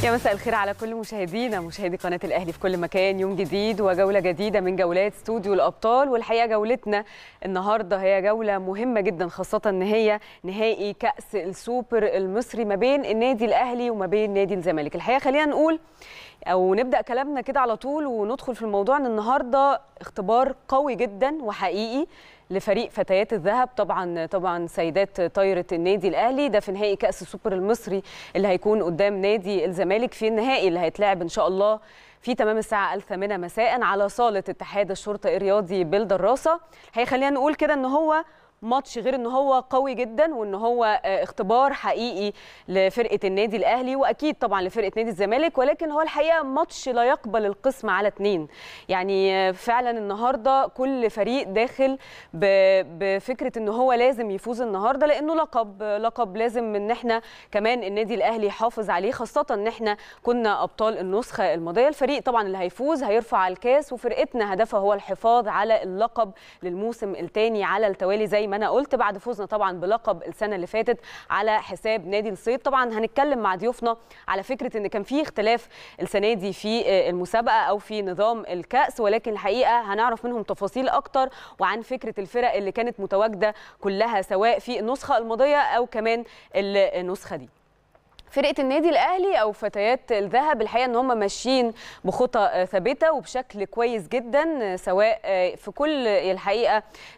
يا مساء الخير على كل مشاهدينا مشاهدي قناه الاهلي في كل مكان يوم جديد وجوله جديده من جولات استوديو الابطال والحقيقه جولتنا النهارده هي جوله مهمه جدا خاصه ان هي نهائي كاس السوبر المصري ما بين النادي الاهلي وما بين نادي الزمالك الحقيقه خلينا نقول او نبدا كلامنا كده على طول وندخل في الموضوع ان النهارده اختبار قوي جدا وحقيقي لفريق فتيات الذهب طبعا طبعا سيدات طايره النادي الاهلي ده في نهائي كاس السوبر المصري اللي هيكون قدام نادي الزمالك في النهائي اللي هيتلعب ان شاء الله في تمام الساعة الثامنة مساء على صالة اتحاد الشرطة الرياضي بالدراسة هي خلينا نقول كده ان هو ماتش غير ان هو قوي جدا وان هو اختبار حقيقي لفرقه النادي الاهلي واكيد طبعا لفرقه نادي الزمالك ولكن هو الحقيقه ماتش لا يقبل القسم على اثنين يعني فعلا النهارده كل فريق داخل بفكره ان هو لازم يفوز النهارده لانه لقب لقب لازم ان احنا كمان النادي الاهلي يحافظ عليه خاصه ان احنا كنا ابطال النسخه الماضيه الفريق طبعا اللي هيفوز هيرفع الكاس وفرقتنا هدفها هو الحفاظ على اللقب للموسم الثاني على التوالي زي ما انا قلت بعد فوزنا طبعا بلقب السنه اللي فاتت على حساب نادي الصيد طبعا هنتكلم مع ضيوفنا على فكره ان كان في اختلاف السنه دي في المسابقه او في نظام الكاس ولكن الحقيقه هنعرف منهم تفاصيل اكتر وعن فكره الفرق اللي كانت متواجده كلها سواء في النسخه الماضيه او كمان النسخه دي فرقه النادي الاهلي او فتيات الذهب الحقيقه ان هم ماشيين بخطى ثابته وبشكل كويس جدا سواء في كل الحقيقه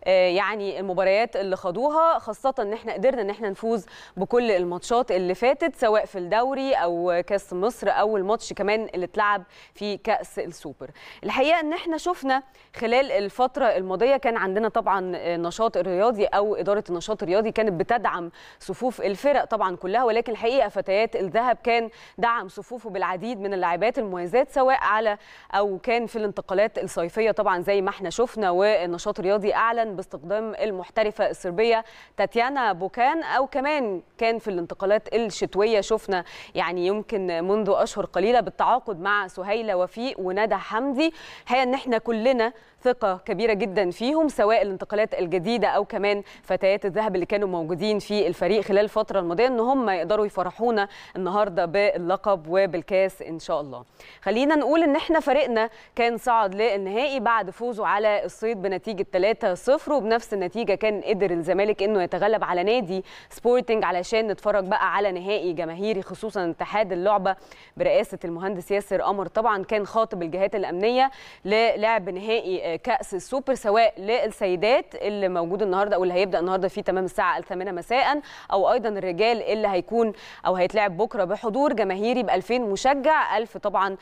يعني المباريات اللي خدوها خاصه ان احنا قدرنا ان احنا نفوز بكل الماتشات اللي فاتت سواء في الدوري او كاس مصر او الماتش كمان اللي اتلعب في كاس السوبر الحقيقه ان احنا شفنا خلال الفتره الماضيه كان عندنا طبعا نشاط الرياضي او اداره النشاط الرياضي كانت بتدعم صفوف الفرق طبعا كلها ولكن الحقيقه فتيات الذهب كان دعم صفوفه بالعديد من اللاعبات المميزات سواء على او كان في الانتقالات الصيفيه طبعا زي ما احنا شفنا والنشاط الرياضي اعلن باستخدام المحترفه الصربيه تاتيانا بوكان او كمان كان في الانتقالات الشتويه شفنا يعني يمكن منذ اشهر قليله بالتعاقد مع سهيله وفيق وندى حمدي الحقيقه ان احنا كلنا ثقة كبيرة جدا فيهم سواء الانتقالات الجديدة أو كمان فتيات الذهب اللي كانوا موجودين في الفريق خلال الفترة الماضية إن هم يقدروا يفرحونا النهاردة باللقب وبالكاس إن شاء الله خلينا نقول إن إحنا فريقنا كان صعد للنهائي بعد فوزه على الصيد بنتيجة 3-0 وبنفس النتيجة كان قدر الزمالك إنه يتغلب على نادي سبورتنج علشان نتفرج بقى على نهائي جماهيري خصوصا اتحاد اللعبة برئاسة المهندس ياسر قمر طبعا كان خاطب الجهات الأمنية للعب نهائي كاس السوبر سواء للسيدات اللي موجود النهارده او اللي هيبدا النهارده في تمام الساعه الثامنه مساء او ايضا الرجال اللي هيكون او هيتلعب بكره بحضور جماهيري ب 2000 مشجع 1000 طبعا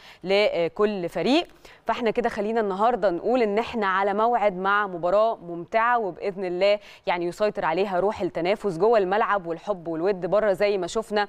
لكل فريق فاحنا كده خلينا النهارده نقول ان احنا على موعد مع مباراه ممتعه وباذن الله يعني يسيطر عليها روح التنافس جوه الملعب والحب والود بره زي ما شفنا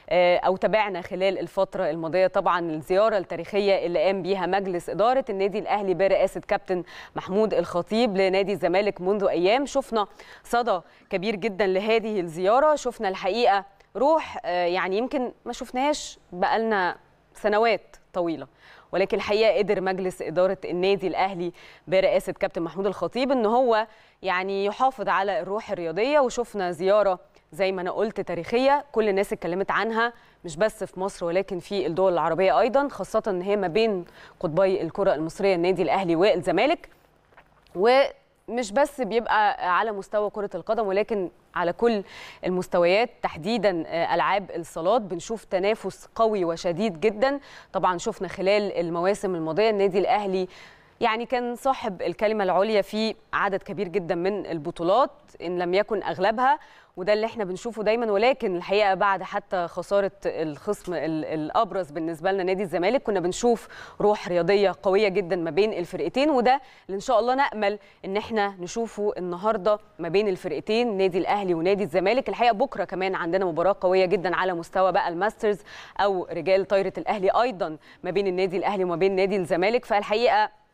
او تابعنا خلال الفتره الماضيه طبعا الزياره التاريخيه اللي قام بيها مجلس اداره النادي الاهلي برئاسه كابتن محمود الخطيب لنادي الزمالك منذ ايام شفنا صدى كبير جدا لهذه الزياره شفنا الحقيقه روح يعني يمكن ما شفناهاش بقالنا سنوات طويله ولكن الحقيقه قدر مجلس اداره النادي الاهلي برئاسه كابتن محمود الخطيب ان هو يعني يحافظ على الروح الرياضيه وشفنا زياره زي ما انا قلت تاريخيه كل الناس اتكلمت عنها مش بس في مصر ولكن في الدول العربيه ايضا خاصه ان هي ما بين قطبي الكره المصريه النادي الاهلي والزمالك ومش بس بيبقى على مستوى كره القدم ولكن على كل المستويات تحديدا العاب الصالات بنشوف تنافس قوي وشديد جدا طبعا شفنا خلال المواسم الماضيه النادي الاهلي يعني كان صاحب الكلمه العليا في عدد كبير جدا من البطولات ان لم يكن اغلبها وده اللي احنا بنشوفه دايما ولكن الحقيقه بعد حتى خساره الخصم الابرز بالنسبه لنا نادي الزمالك كنا بنشوف روح رياضيه قويه جدا ما بين الفرقتين وده اللي ان شاء الله نامل ان احنا نشوفه النهارده ما بين الفرقتين نادي الاهلي ونادي الزمالك الحقيقه بكره كمان عندنا مباراه قويه جدا على مستوى بقى الماسترز او رجال طايره الاهلي ايضا ما بين النادي الاهلي وما بين نادي الزمالك فالحقيقه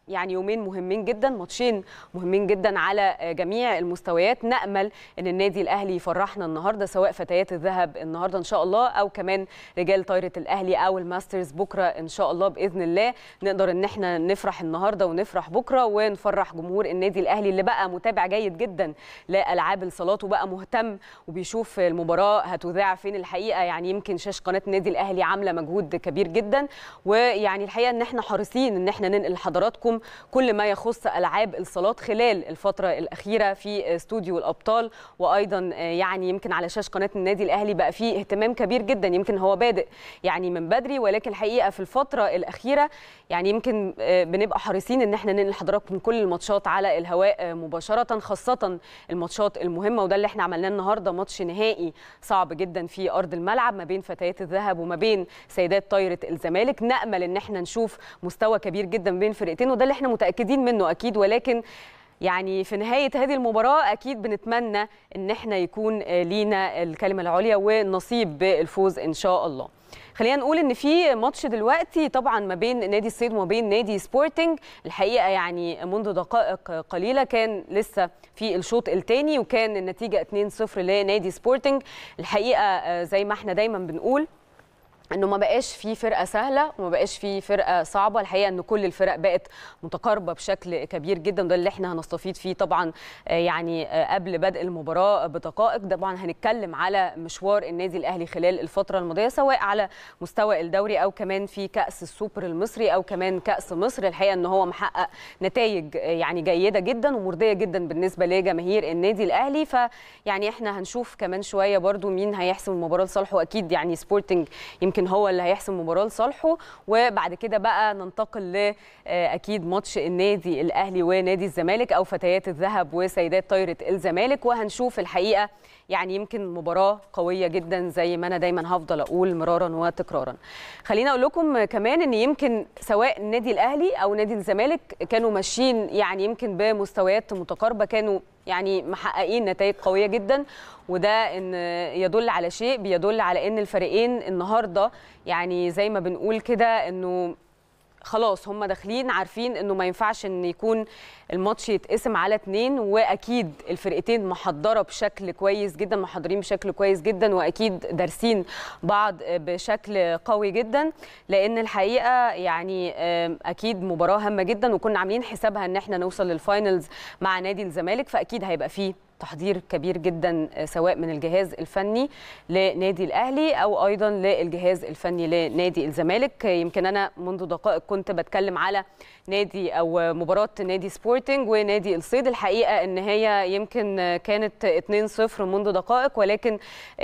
يعني يومين مهمين جدا ماتشين مهمين جدا على جميع المستويات نامل ان النادي الاهلي يفرحنا النهارده سواء فتيات الذهب النهارده ان شاء الله او كمان رجال طايره الاهلي او الماسترز بكره ان شاء الله باذن الله نقدر ان احنا نفرح النهارده ونفرح بكره ونفرح جمهور النادي الاهلي اللي بقى متابع جيد جدا لالعاب الصالات وبقى مهتم وبيشوف المباراه هتذاع فين الحقيقه يعني يمكن شاشه قناه النادي الاهلي عامله مجهود كبير جدا ويعني الحقيقه ان احنا حريصين ان احنا ننقل لحضراتكم كل ما يخص العاب الصالات خلال الفتره الاخيره في استوديو الابطال وايضا يعني يمكن على شاشه قناه النادي الاهلي بقى فيه اهتمام كبير جدا يمكن هو بادئ يعني من بدري ولكن الحقيقه في الفتره الاخيره يعني يمكن بنبقى حريصين ان احنا ننقل لحضراتكم كل الماتشات على الهواء مباشره خاصه الماتشات المهمه وده اللي احنا عملناه النهارده ماتش نهائي صعب جدا في ارض الملعب ما بين فتيات الذهب وما بين سيدات طايره الزمالك نامل ان احنا نشوف مستوى كبير جدا بين فرقتين وده اللي احنا متاكدين منه اكيد ولكن يعني في نهاية هذه المباراة أكيد بنتمنى إن احنا يكون لينا الكلمة العليا والنصيب بالفوز إن شاء الله. خلينا نقول ان في ماتش دلوقتي طبعا ما بين نادي الصيد وما بين نادي سبورتنج الحقيقه يعني منذ دقائق قليله كان لسه في الشوط الثاني وكان النتيجه 2-0 لنادي سبورتنج الحقيقه زي ما احنا دايما بنقول انه ما بقاش في فرقه سهله وما بقاش في فرقه صعبه الحقيقه ان كل الفرق بقت متقاربه بشكل كبير جدا وده اللي احنا هنستفيد فيه طبعا يعني قبل بدء المباراه بدقائق طبعا هنتكلم على مشوار النادي الاهلي خلال الفتره الماضيه سواء على مستوى الدوري او كمان في كاس السوبر المصري او كمان كاس مصر الحقيقه ان هو محقق نتائج يعني جيده جدا ومرضيه جدا بالنسبه لجماهير النادي الاهلي فيعني احنا هنشوف كمان شويه برده مين هيحسم المباراه لصالحه اكيد يعني سبورتنج يمكن يمكن هو اللي هيحسم المباراه لصالحه وبعد كده بقى ننتقل ل اكيد ماتش النادي الاهلي ونادي الزمالك او فتيات الذهب وسيدات طايره الزمالك وهنشوف الحقيقه يعني يمكن مباراه قويه جدا زي ما انا دايما هفضل اقول مرارا وتكرارا خلينا اقول لكم كمان ان يمكن سواء النادي الاهلي او نادي الزمالك كانوا ماشيين يعني يمكن بمستويات متقاربه كانوا يعني محققين نتائج قويه جدا وده ان يدل على شيء بيدل على ان الفريقين النهارده يعني زي ما بنقول كده انه خلاص هم داخلين عارفين انه ما ينفعش ان يكون الماتش يتقسم على اتنين واكيد الفرقتين محضره بشكل كويس جدا محضرين بشكل كويس جدا واكيد دارسين بعض بشكل قوي جدا لان الحقيقه يعني اكيد مباراه هامه جدا وكنا عاملين حسابها ان احنا نوصل للفاينلز مع نادي الزمالك فاكيد هيبقى فيه تحضير كبير جدا سواء من الجهاز الفني لنادي الاهلي او ايضا للجهاز الفني لنادي الزمالك يمكن انا منذ دقائق كنت بتكلم على نادي او مباراه نادي سبورتنج ونادي الصيد الحقيقه ان هي يمكن كانت 2-0 منذ دقائق ولكن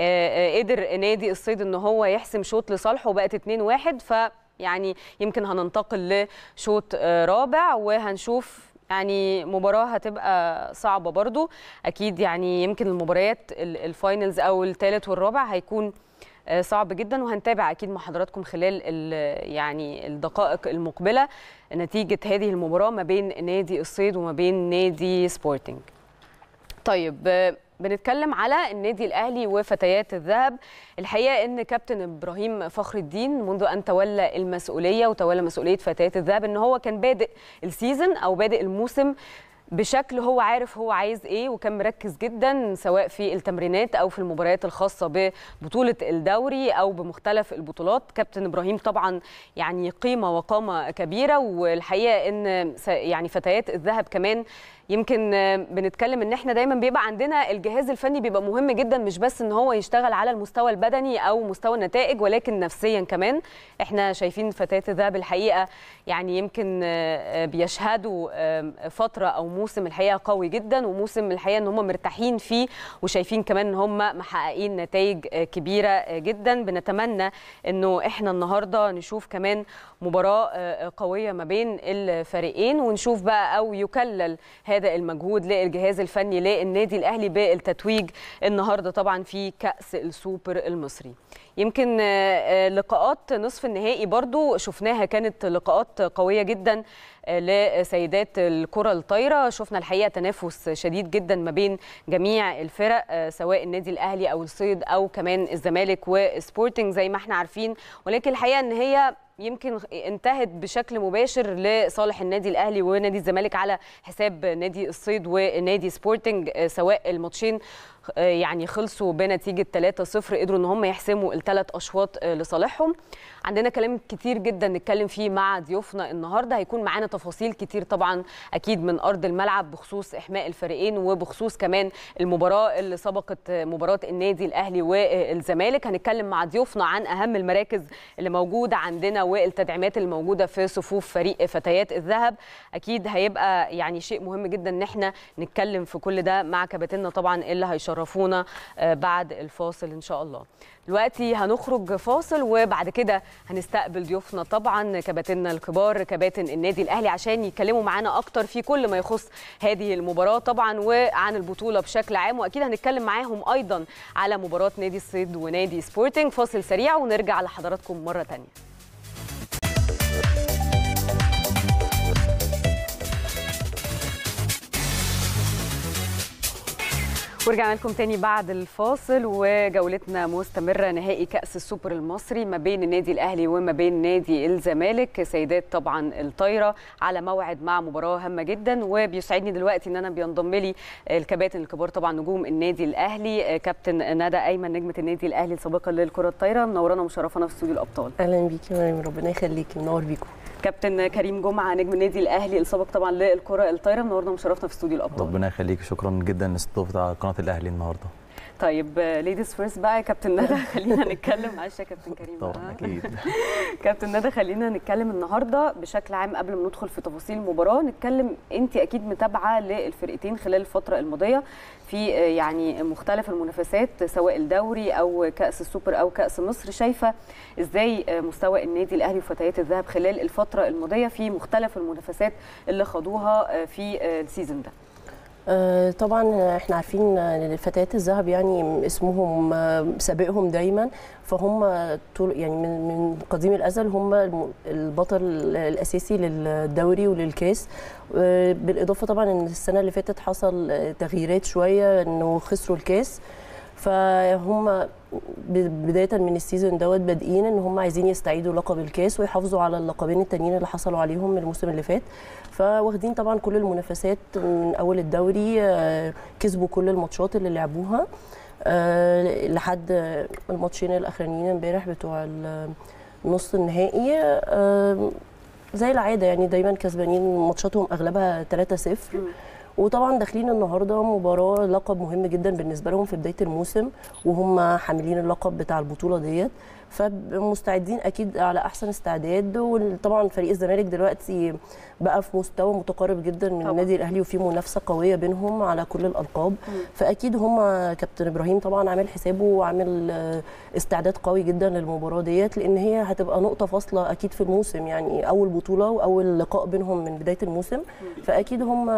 قدر نادي الصيد ان هو يحسم شوط لصالحه وبقت 2-1 ف يعني يمكن هننتقل لشوط رابع وهنشوف يعني مباراة هتبقى صعبة برضو أكيد يعني يمكن المباريات الفاينلز أو الثالث والرابع هيكون صعب جدا وهنتابع اكيد مع حضراتكم خلال يعني الدقائق المقبله نتيجه هذه المباراه ما بين نادي الصيد وما بين نادي سبورتنج. طيب بنتكلم على النادي الاهلي وفتيات الذهب الحقيقه ان كابتن ابراهيم فخر الدين منذ ان تولى المسؤوليه وتولى مسؤوليه فتيات الذهب ان هو كان بادئ السيزون او بادئ الموسم بشكل هو عارف هو عايز ايه وكان مركز جدا سواء في التمرينات او في المباريات الخاصه ببطوله الدوري او بمختلف البطولات كابتن ابراهيم طبعا يعني قيمه وقامه كبيره والحقيقه ان يعني فتيات الذهب كمان يمكن بنتكلم ان احنا دايما بيبقى عندنا الجهاز الفني بيبقى مهم جدا مش بس ان هو يشتغل على المستوى البدني او مستوى النتائج ولكن نفسيا كمان احنا شايفين فتيات الذهب الحقيقه يعني يمكن بيشهدوا فتره او موسم الحقيقه قوي جدا وموسم الحقيقه ان هم مرتاحين فيه وشايفين كمان ان هم محققين نتائج كبيره جدا بنتمنى انه احنا النهارده نشوف كمان مباراه قويه ما بين الفريقين ونشوف بقى او يكلل هذا المجهود للجهاز الفني للنادي الاهلي بالتتويج النهارده طبعا في كاس السوبر المصري يمكن لقاءات نصف النهائي برضو شفناها كانت لقاءات قويه جدا لسيدات الكره الطايره شفنا الحقيقه تنافس شديد جدا ما بين جميع الفرق سواء النادي الاهلي او الصيد او كمان الزمالك وسبورتنج زي ما احنا عارفين ولكن الحقيقه ان هي يمكن انتهت بشكل مباشر لصالح النادي الاهلي ونادي الزمالك على حساب نادي الصيد ونادي سبورتنج سواء الماتشين يعني خلصوا بنتيجه 3-0 قدروا ان هم يحسموا الثلاث اشواط لصالحهم عندنا كلام كتير جدا نتكلم فيه مع ضيوفنا النهارده هيكون معانا تفاصيل كتير طبعا اكيد من ارض الملعب بخصوص احماء الفريقين وبخصوص كمان المباراه اللي سبقت مباراه النادي الاهلي والزمالك هنتكلم مع ضيوفنا عن اهم المراكز اللي موجوده عندنا والتدعيمات اللي موجوده في صفوف فريق فتيات الذهب اكيد هيبقى يعني شيء مهم جدا ان احنا نتكلم في كل ده مع كباتننا طبعا اللي هيشرفونا بعد الفاصل ان شاء الله دلوقتي هنخرج فاصل وبعد كده هنستقبل ضيوفنا طبعا كباتننا الكبار كباتن النادي الاهلي عشان يتكلموا معانا اكتر في كل ما يخص هذه المباراه طبعا وعن البطوله بشكل عام واكيد هنتكلم معاهم ايضا على مباراه نادي الصيد ونادي سبورتنج فاصل سريع ونرجع لحضراتكم مره ثانيه ورجعنا لكم تاني بعد الفاصل وجولتنا مستمرة نهائي كأس السوبر المصري ما بين النادي الأهلي وما بين نادي الزمالك سيدات طبعا الطايرة على موعد مع مباراة هامة جدا وبيسعدني دلوقتي ان انا بينضم لي الكباتن الكبار طبعا نجوم النادي الأهلي كابتن ندى أيمن نجمة النادي الأهلي السابقة للكرة الطايرة منورانا ومشرفانا في استوديو الأبطال أهلا بيكي مريم ربنا يخليكي منور بيكم كابتن كريم جمعه نجم النادي الاهلي السابق طبعا للكره الطايره منورنا ومشرفنا في استوديو الابطال ربنا يخليك شكرا جدا لاستضافتك على قناه الاهلي النهارده طيب ليديز فيرست بقى يا كابتن ندى خلينا نتكلم معلش يا كابتن كريم طبعا اكيد كابتن ندى خلينا نتكلم النهارده بشكل عام قبل ما ندخل في تفاصيل المباراه نتكلم انت اكيد متابعه للفرقتين خلال الفتره الماضيه في يعني مختلف المنافسات سواء الدوري او كاس السوبر او كاس مصر شايفه ازاي مستوى النادي الاهلي وفتيات الذهب خلال الفتره الماضيه في مختلف المنافسات اللي خدوها في السيزون ده طبعا احنا عارفين ان فتيات الذهب يعني اسمهم سابقهم دايما فهم طول يعني من من قديم الازل هم البطل الاساسي للدوري وللكاس بالاضافه طبعا ان السنه اللي فاتت حصل تغييرات شويه انه خسروا الكاس فهم بدايه من السيزون دوت بادئين ان هم عايزين يستعيدوا لقب الكاس ويحافظوا على اللقبين التانيين اللي حصلوا عليهم من الموسم اللي فات فواخدين طبعا كل المنافسات من اول الدوري كسبوا كل الماتشات اللي لعبوها لحد الماتشين الاخرانيين امبارح بتوع النص النهائي زي العاده يعني دايما كسبانين ماتشاتهم اغلبها 3-0 وطبعا داخلين النهارده مباراه لقب مهم جدا بالنسبه لهم في بدايه الموسم وهم حاملين اللقب بتاع البطوله ديت فمستعدين اكيد على احسن استعداد وطبعا فريق الزمالك دلوقتي بقى في مستوى متقارب جدا من طبعا. النادي الاهلي وفي منافسه قويه بينهم على كل الالقاب م. فاكيد هم كابتن ابراهيم طبعا عامل حسابه وعامل استعداد قوي جدا للمباراه ديت لان هي هتبقى نقطه فاصله اكيد في الموسم يعني اول بطوله واول لقاء بينهم من بدايه الموسم م. فاكيد هم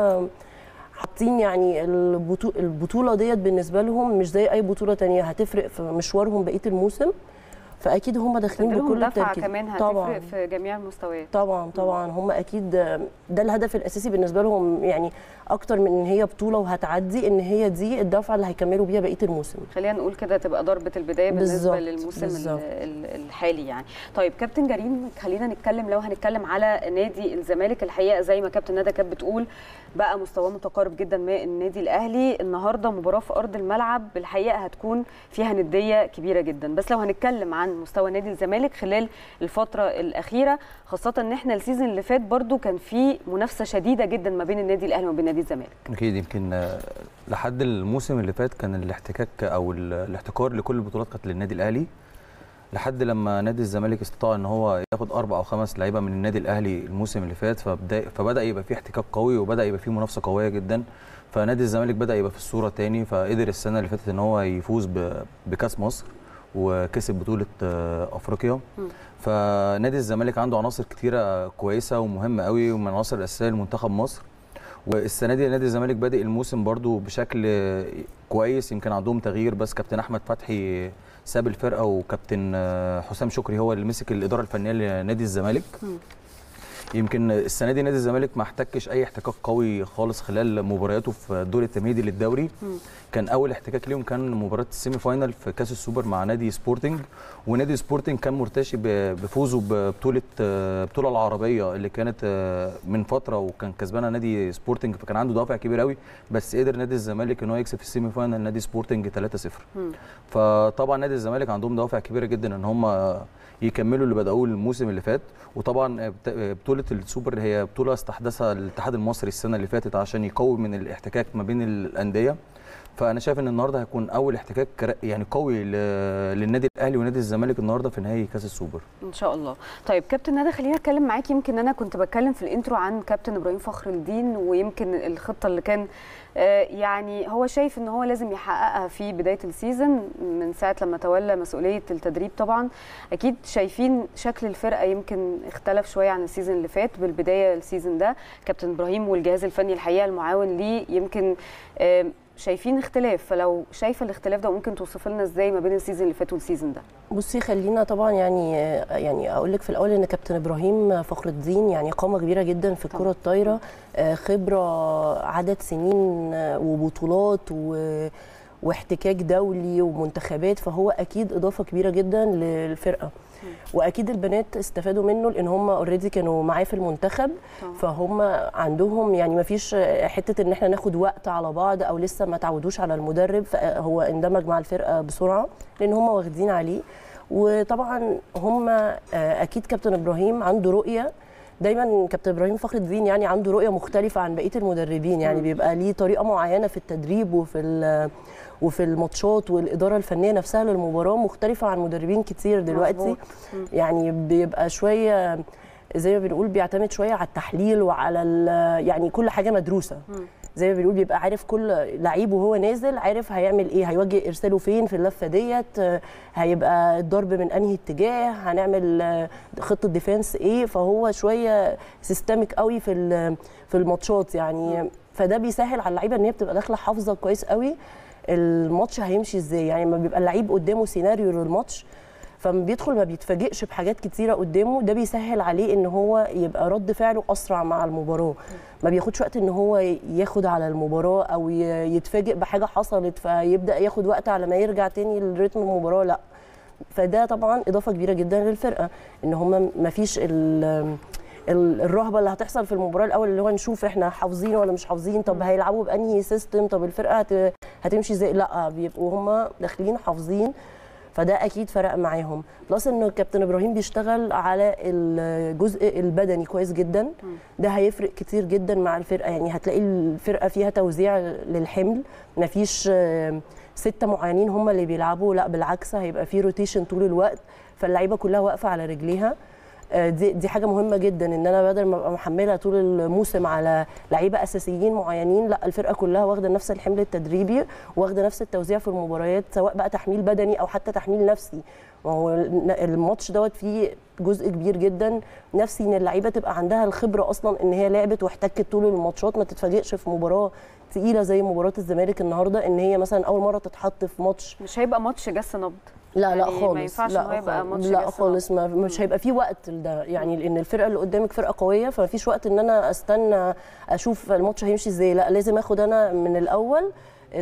حاطين يعني البطوله ديت بالنسبه لهم مش زي اي بطوله تانية هتفرق في مشوارهم بقيه الموسم فاكيد هم داخلين بكل التركيز كمان هتفرق طبعا في جميع المستويات طبعا طبعا هم اكيد ده الهدف الاساسي بالنسبه لهم يعني اكتر من ان هي بطوله وهتعدي ان هي دي الدفعه اللي هيكملوا بيها بقيه الموسم خلينا نقول كده تبقى ضربه البدايه بالنسبه بالزبط. للموسم بالزبط. الحالي يعني طيب كابتن جريم خلينا نتكلم لو هنتكلم على نادي الزمالك الحقيقه زي ما كابتن ندى كانت بتقول بقى مستواه متقارب جدا من النادي الاهلي النهارده مباراه في ارض الملعب بالحقيقه هتكون فيها نديه كبيره جدا بس لو هنتكلم عن مستوى نادي الزمالك خلال الفتره الاخيره خاصه ان احنا السيزون اللي فات برده كان في منافسه شديده جدا ما بين النادي الاهلي وما بين نادي الزمالك اكيد يمكن لحد الموسم اللي فات كان الاحتكاك او الاحتكار لكل البطولات كانت للنادي الاهلي لحد لما نادي الزمالك استطاع ان هو ياخد اربع او خمس لعيبه من النادي الاهلي الموسم اللي فات فبدا فبدا يبقى في احتكاك قوي وبدا يبقى في منافسه قويه جدا فنادي الزمالك بدا يبقى في الصوره تاني فقدر السنه اللي فاتت ان هو يفوز بكاس مصر وكسب بطوله افريقيا فنادي الزمالك عنده عناصر كتيره كويسه ومهمه قوي ومن العناصر الاساسيه لمنتخب مصر والسنه دي نادي الزمالك بادئ الموسم برده بشكل كويس يمكن عندهم تغيير بس كابتن احمد فتحي ساب الفرقه وكابتن حسام شكري هو اللي مسك الاداره الفنيه لنادي الزمالك يمكن السنه دي نادي الزمالك ما احتكش اي احتكاك قوي خالص خلال مبارياته في الدور التمهيدي للدوري كان اول احتكاك ليهم كان مباراه السيمي فاينال في كاس السوبر مع نادي سبورتنج ونادي سبورتنج كان مرتشي ب- بفوزه ببطوله البطوله العربيه اللي كانت آه، من فتره وكان كسبانها نادي سبورتنج فكان عنده دوافع كبير قوي بس قدر نادي الزمالك ان هو يكسب في السيمي فاينال نادي سبورتنج 3-0 فطبعا نادي الزمالك عندهم دوافع كبيره جدا ان هم يكملوا اللي بدأوه الموسم اللي فات وطبعا بت- بطوله السوبر هي بطوله استحدثها الاتحاد المصري السنه اللي فاتت عشان يقوي من الاحتكاك ما بين الانديه فانا شايف ان النهارده هيكون اول احتكاك كر- يعني قوي ل- للنادي الاهلي ونادي الزمالك النهارده في نهائي كاس السوبر ان شاء الله طيب كابتن ندى خليني اتكلم معاك يمكن انا كنت بتكلم في الانترو عن كابتن ابراهيم فخر الدين ويمكن الخطه اللي كان آه، يعني هو شايف ان هو لازم يحققها في بدايه السيزون من ساعه لما تولى مسؤوليه التدريب طبعا اكيد شايفين شكل الفرقه يمكن اختلف شويه عن السيزون اللي فات بالبدايه السيزون ده كابتن ابراهيم والجهاز الفني الحقيقه المعاون ليه يمكن آه، شايفين اختلاف فلو شايفه الاختلاف ده ممكن توصف لنا ازاي ما بين السيزون اللي فات والسيزون ده بصي خلينا طبعا يعني يعني اقول لك في الاول ان كابتن ابراهيم فخر الدين يعني قامه كبيره جدا في الكره الطايره آه، خبره عدد سنين آه، وبطولات و واحتكاك دولي ومنتخبات فهو اكيد اضافه كبيره جدا للفرقه واكيد البنات استفادوا منه لان هم اوريدي كانوا معاه في المنتخب طبعاً. فهم عندهم يعني ما فيش حته ان احنا ناخد وقت على بعض او لسه ما تعودوش على المدرب فهو اندمج مع الفرقه بسرعه لان هم واخدين عليه وطبعا هم اكيد كابتن ابراهيم عنده رؤيه دايما كابتن ابراهيم فخر الدين يعني عنده رؤيه مختلفه عن بقيه المدربين يعني بيبقى ليه طريقه معينه في التدريب وفي ال- وفي الماتشات والاداره الفنيه نفسها للمباراه مختلفه عن مدربين كتير دلوقتي مظبوط. يعني بيبقى شويه زي ما بنقول بيعتمد شويه على التحليل وعلى ال- يعني كل حاجه مدروسه زي ما بنقول بيبقى عارف كل لعيب وهو نازل عارف هيعمل ايه هيوجه ارساله فين في اللفه ديت آه، هيبقى الضرب من انهي اتجاه هنعمل آه، خطه ديفense ايه فهو شويه سيستميك قوي في ال- في الماتشات يعني فده بيسهل على اللعيبه ان هي بتبقى داخله حافظه كويس قوي الماتش هيمشي ازاي يعني لما بيبقى اللعيب قدامه سيناريو للماتش فما بيدخل ما بيتفاجئش بحاجات كتيره قدامه ده بيسهل عليه ان هو يبقى رد فعله اسرع مع المباراه ما بياخدش وقت ان هو ياخد على المباراه او ي- يتفاجئ بحاجه حصلت فيبدا ياخد وقت على ما يرجع تاني لريتم المباراه لا فده طبعا اضافه كبيره جدا للفرقه ان هم ما فيش ال- ال- الرهبه اللي هتحصل في المباراه الاول اللي هو نشوف احنا حافظين ولا مش حافظين طب هيلعبوا بانهي سيستم طب الفرقه هت- هتمشي ازاي لا بيبقوا هم داخلين حافظين فده اكيد فرق معاهم بلس ان الكابتن ابراهيم بيشتغل على الجزء البدني كويس جدا ده هيفرق كتير جدا مع الفرقه يعني هتلاقي الفرقه فيها توزيع للحمل مفيش آه، سته معينين هم اللي بيلعبوا لا بالعكس هيبقى في روتيشن طول الوقت فاللعيبه كلها واقفه على رجليها آه، دي دي حاجه مهمه جدا ان انا بدل ما ابقى محمله طول الموسم على لعيبه اساسيين معينين لا الفرقه كلها واخده نفس الحمل التدريبي واخده نفس التوزيع في المباريات سواء بقى تحميل بدني او حتى تحميل نفسي ما هو الماتش دوت فيه جزء كبير جدا نفسي ان اللعيبه تبقى عندها الخبره اصلا ان هي لعبت واحتكت طول الماتشات ما تتفاجئش في مباراه تقيله زي مباراه الزمالك النهارده ان هي مثلا اول مره تتحط في ماتش مش هيبقى ماتش جس نبض لا لا يعني ما خالص ينفعش لا إن هو يبقى خالص- ماتش لا جس خالص ما مش هيبقى في وقت لده يعني لان الفرقه اللي قدامك فرقه قويه فما فيش وقت ان انا استنى اشوف الماتش هيمشي ازاي لا لازم اخد انا من الاول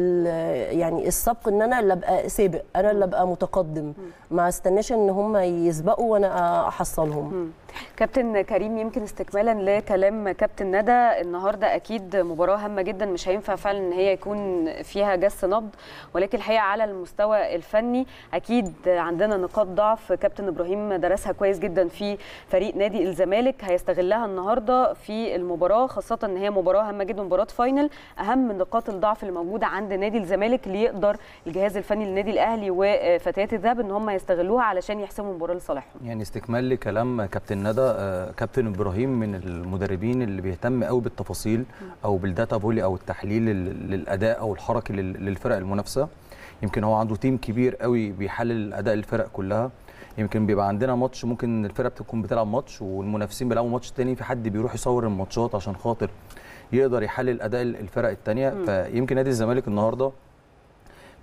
ال- يعني السبق ان انا اللي ابقى سابق انا اللي ابقى متقدم ما استناش ان هم يسبقوا وانا احصلهم كابتن كريم يمكن استكمالا لكلام كابتن ندى النهارده اكيد مباراه هامه جدا مش هينفع فعلا ان هي يكون فيها جس نبض ولكن الحقيقه على المستوى الفني اكيد عندنا نقاط ضعف كابتن ابراهيم درسها كويس جدا في فريق نادي الزمالك هيستغلها النهارده في المباراه خاصه ان هي مباراه هامه جدا مباراه فاينل اهم نقاط الضعف اللي موجوده عند نادي الزمالك اللي يقدر الجهاز الفني للنادي الاهلي وفتيات الذهب ان هم يستغلوها علشان يحسموا المباراه لصالحهم يعني استكمال لكلام كابتن ندى آه، كابتن ابراهيم من المدربين اللي بيهتم قوي بالتفاصيل او بالداتا فولي او التحليل لل- للاداء او الحركي لل- للفرق المنافسه يمكن هو عنده تيم كبير قوي بيحلل اداء الفرق كلها يمكن بيبقى عندنا ماتش ممكن الفرقه بتكون بتلعب ماتش والمنافسين بيلعبوا ماتش تاني في حد بيروح يصور الماتشات عشان خاطر يقدر يحلل اداء الفرق التانيه فيمكن نادي الزمالك النهارده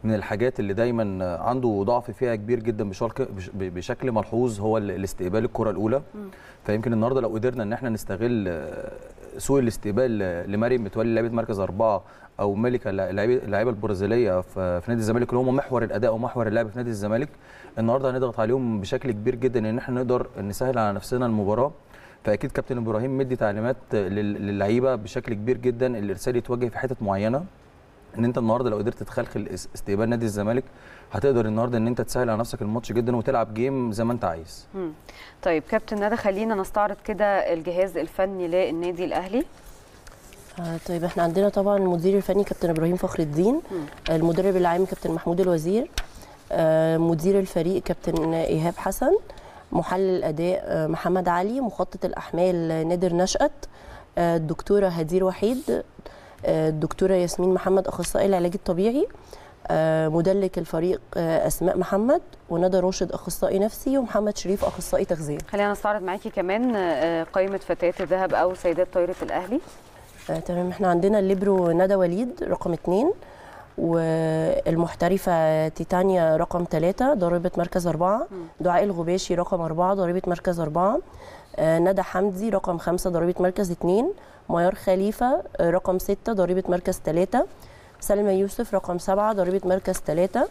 من الحاجات اللي دايما عنده ضعف فيها كبير جدا بشكل بشكل ملحوظ هو ال- الاستقبال الكره الاولى فيمكن النهارده لو قدرنا ان احنا نستغل آه، سوء الاستقبال ل- لمريم متولي لعيبه مركز اربعه او ملكه اللعيبه اللعيبه البرازيليه في في نادي الزمالك اللي هم محور الاداء ومحور اللعب في نادي الزمالك النهارده هنضغط عليهم بشكل كبير جدا ان احنا نقدر نسهل على نفسنا المباراه فاكيد كابتن ابراهيم مدي تعليمات لل- للعيبه بشكل كبير جدا الارسال يتوجه في حتت معينه ان انت النهارده لو قدرت تخلخل اس- استقبال نادي الزمالك هتقدر النهارده ان انت تسهل على نفسك الماتش جدا وتلعب جيم زي ما انت عايز مم. طيب كابتن ندى خلينا نستعرض كده الجهاز الفني للنادي الاهلي آه، طيب احنا عندنا طبعا المدير الفني كابتن ابراهيم فخر الدين المدرب العام كابتن محمود الوزير آه، مدير الفريق كابتن ايهاب حسن محلل الاداء آه، محمد علي مخطط الاحمال آه، نادر نشأت آه، الدكتوره هدير وحيد آه، الدكتوره ياسمين محمد اخصائي العلاج الطبيعي آه، مدلك الفريق آه، اسماء محمد وندى راشد اخصائي نفسي ومحمد شريف اخصائي تغذيه خلينا نستعرض معاكي كمان آه، قائمه فتيات الذهب او سيدات طايره الاهلي آه، تمام احنا عندنا الليبرو ندى وليد رقم اتنين والمحترفة تيتانيا رقم ثلاثة ضريبة مركز أربعة دعاء الغباشي رقم أربعة ضريبة مركز أربعة آه، ندى حمدي رقم خمسة ضريبة مركز اتنين ميار خليفة آه، رقم ستة ضريبة مركز ثلاثة سلمى يوسف رقم سبعة ضريبة مركز ثلاثة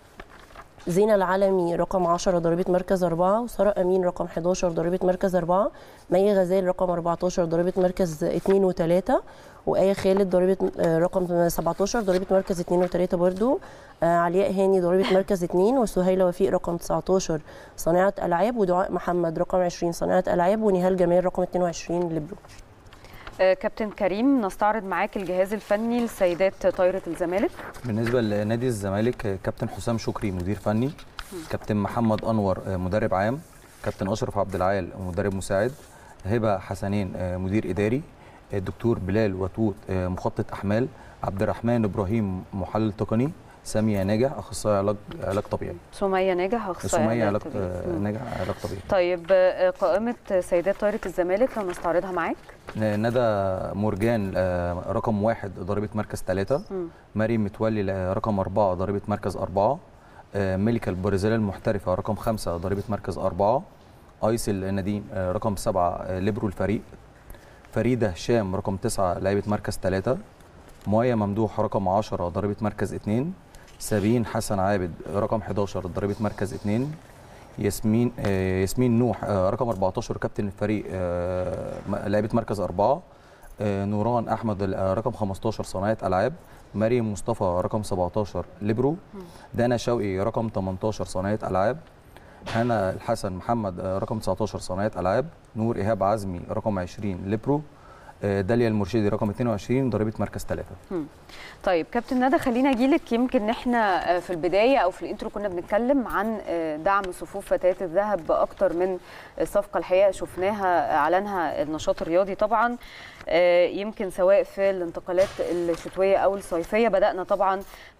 زينة العالمي رقم 10 ضريبة مركز أربعة وسارة أمين رقم 11 ضريبة مركز أربعة مي غزال رقم 14 ضريبة مركز اتنين وتلاتة وآية خالد ضريبة آه، رقم 17 ضريبة مركز اتنين وتلاتة برضو آه، علياء هاني ضريبة مركز اتنين وسهيلة وفيق رقم 19 صانعة ألعاب ودعاء محمد رقم 20 صانعة ألعاب ونهال جمال رقم 22 ليبرو آه، كابتن كريم نستعرض معاك الجهاز الفني لسيدات طايره الزمالك بالنسبه لنادي الزمالك آه، كابتن حسام شكري مدير فني كابتن محمد انور آه، مدرب عام كابتن اشرف عبد العال مدرب مساعد هبه حسنين آه، مدير اداري الدكتور بلال وتوت آه، مخطط احمال عبد الرحمن ابراهيم محلل تقني ساميه ناجح اخصائي علاج علاج طبيعي سميه ناجح اخصائي سميه علاج طبيعي. آه، مم. ناجح علاج طبيعي طيب آه، قائمه سيدات طايره الزمالك لو نستعرضها معاك ندى مرجان آه، رقم واحد ضريبة مركز ثلاثة مم. مريم متولي آه، رقم أربعة ضريبة مركز أربعة آه، ملكة البرازيلية المحترفة رقم خمسة ضريبة مركز أربعة أيسل نادين آه، رقم سبعة آه، ليبرو الفريق فريدة هشام رقم تسعة لعيبة مركز ثلاثة مايا ممدوح رقم عشرة ضريبة مركز اتنين سابين حسن عابد رقم 11 ضريبة مركز اتنين ياسمين آه، ياسمين نوح آه، رقم 14 كابتن الفريق آه، م- لعيبه مركز أربعة آه، نوران احمد آه، رقم 15 صناعه العاب مريم مصطفى رقم 17 ليبرو دانا شوقي رقم 18 صناعه العاب هنا الحسن محمد آه، رقم 19 صناعه العاب نور ايهاب عزمي رقم 20 ليبرو آه، داليا المرشدي رقم 22 ضريبه مركز 3 طيب كابتن ندى خلينا اجيلك يمكن احنا آه، في البدايه او في الانترو كنا بنتكلم عن آه، دعم صفوف فتيات الذهب باكتر من صفقه الحقيقه شفناها اعلنها النشاط الرياضي طبعا آه، يمكن سواء في الانتقالات الشتويه او الصيفيه بدانا طبعا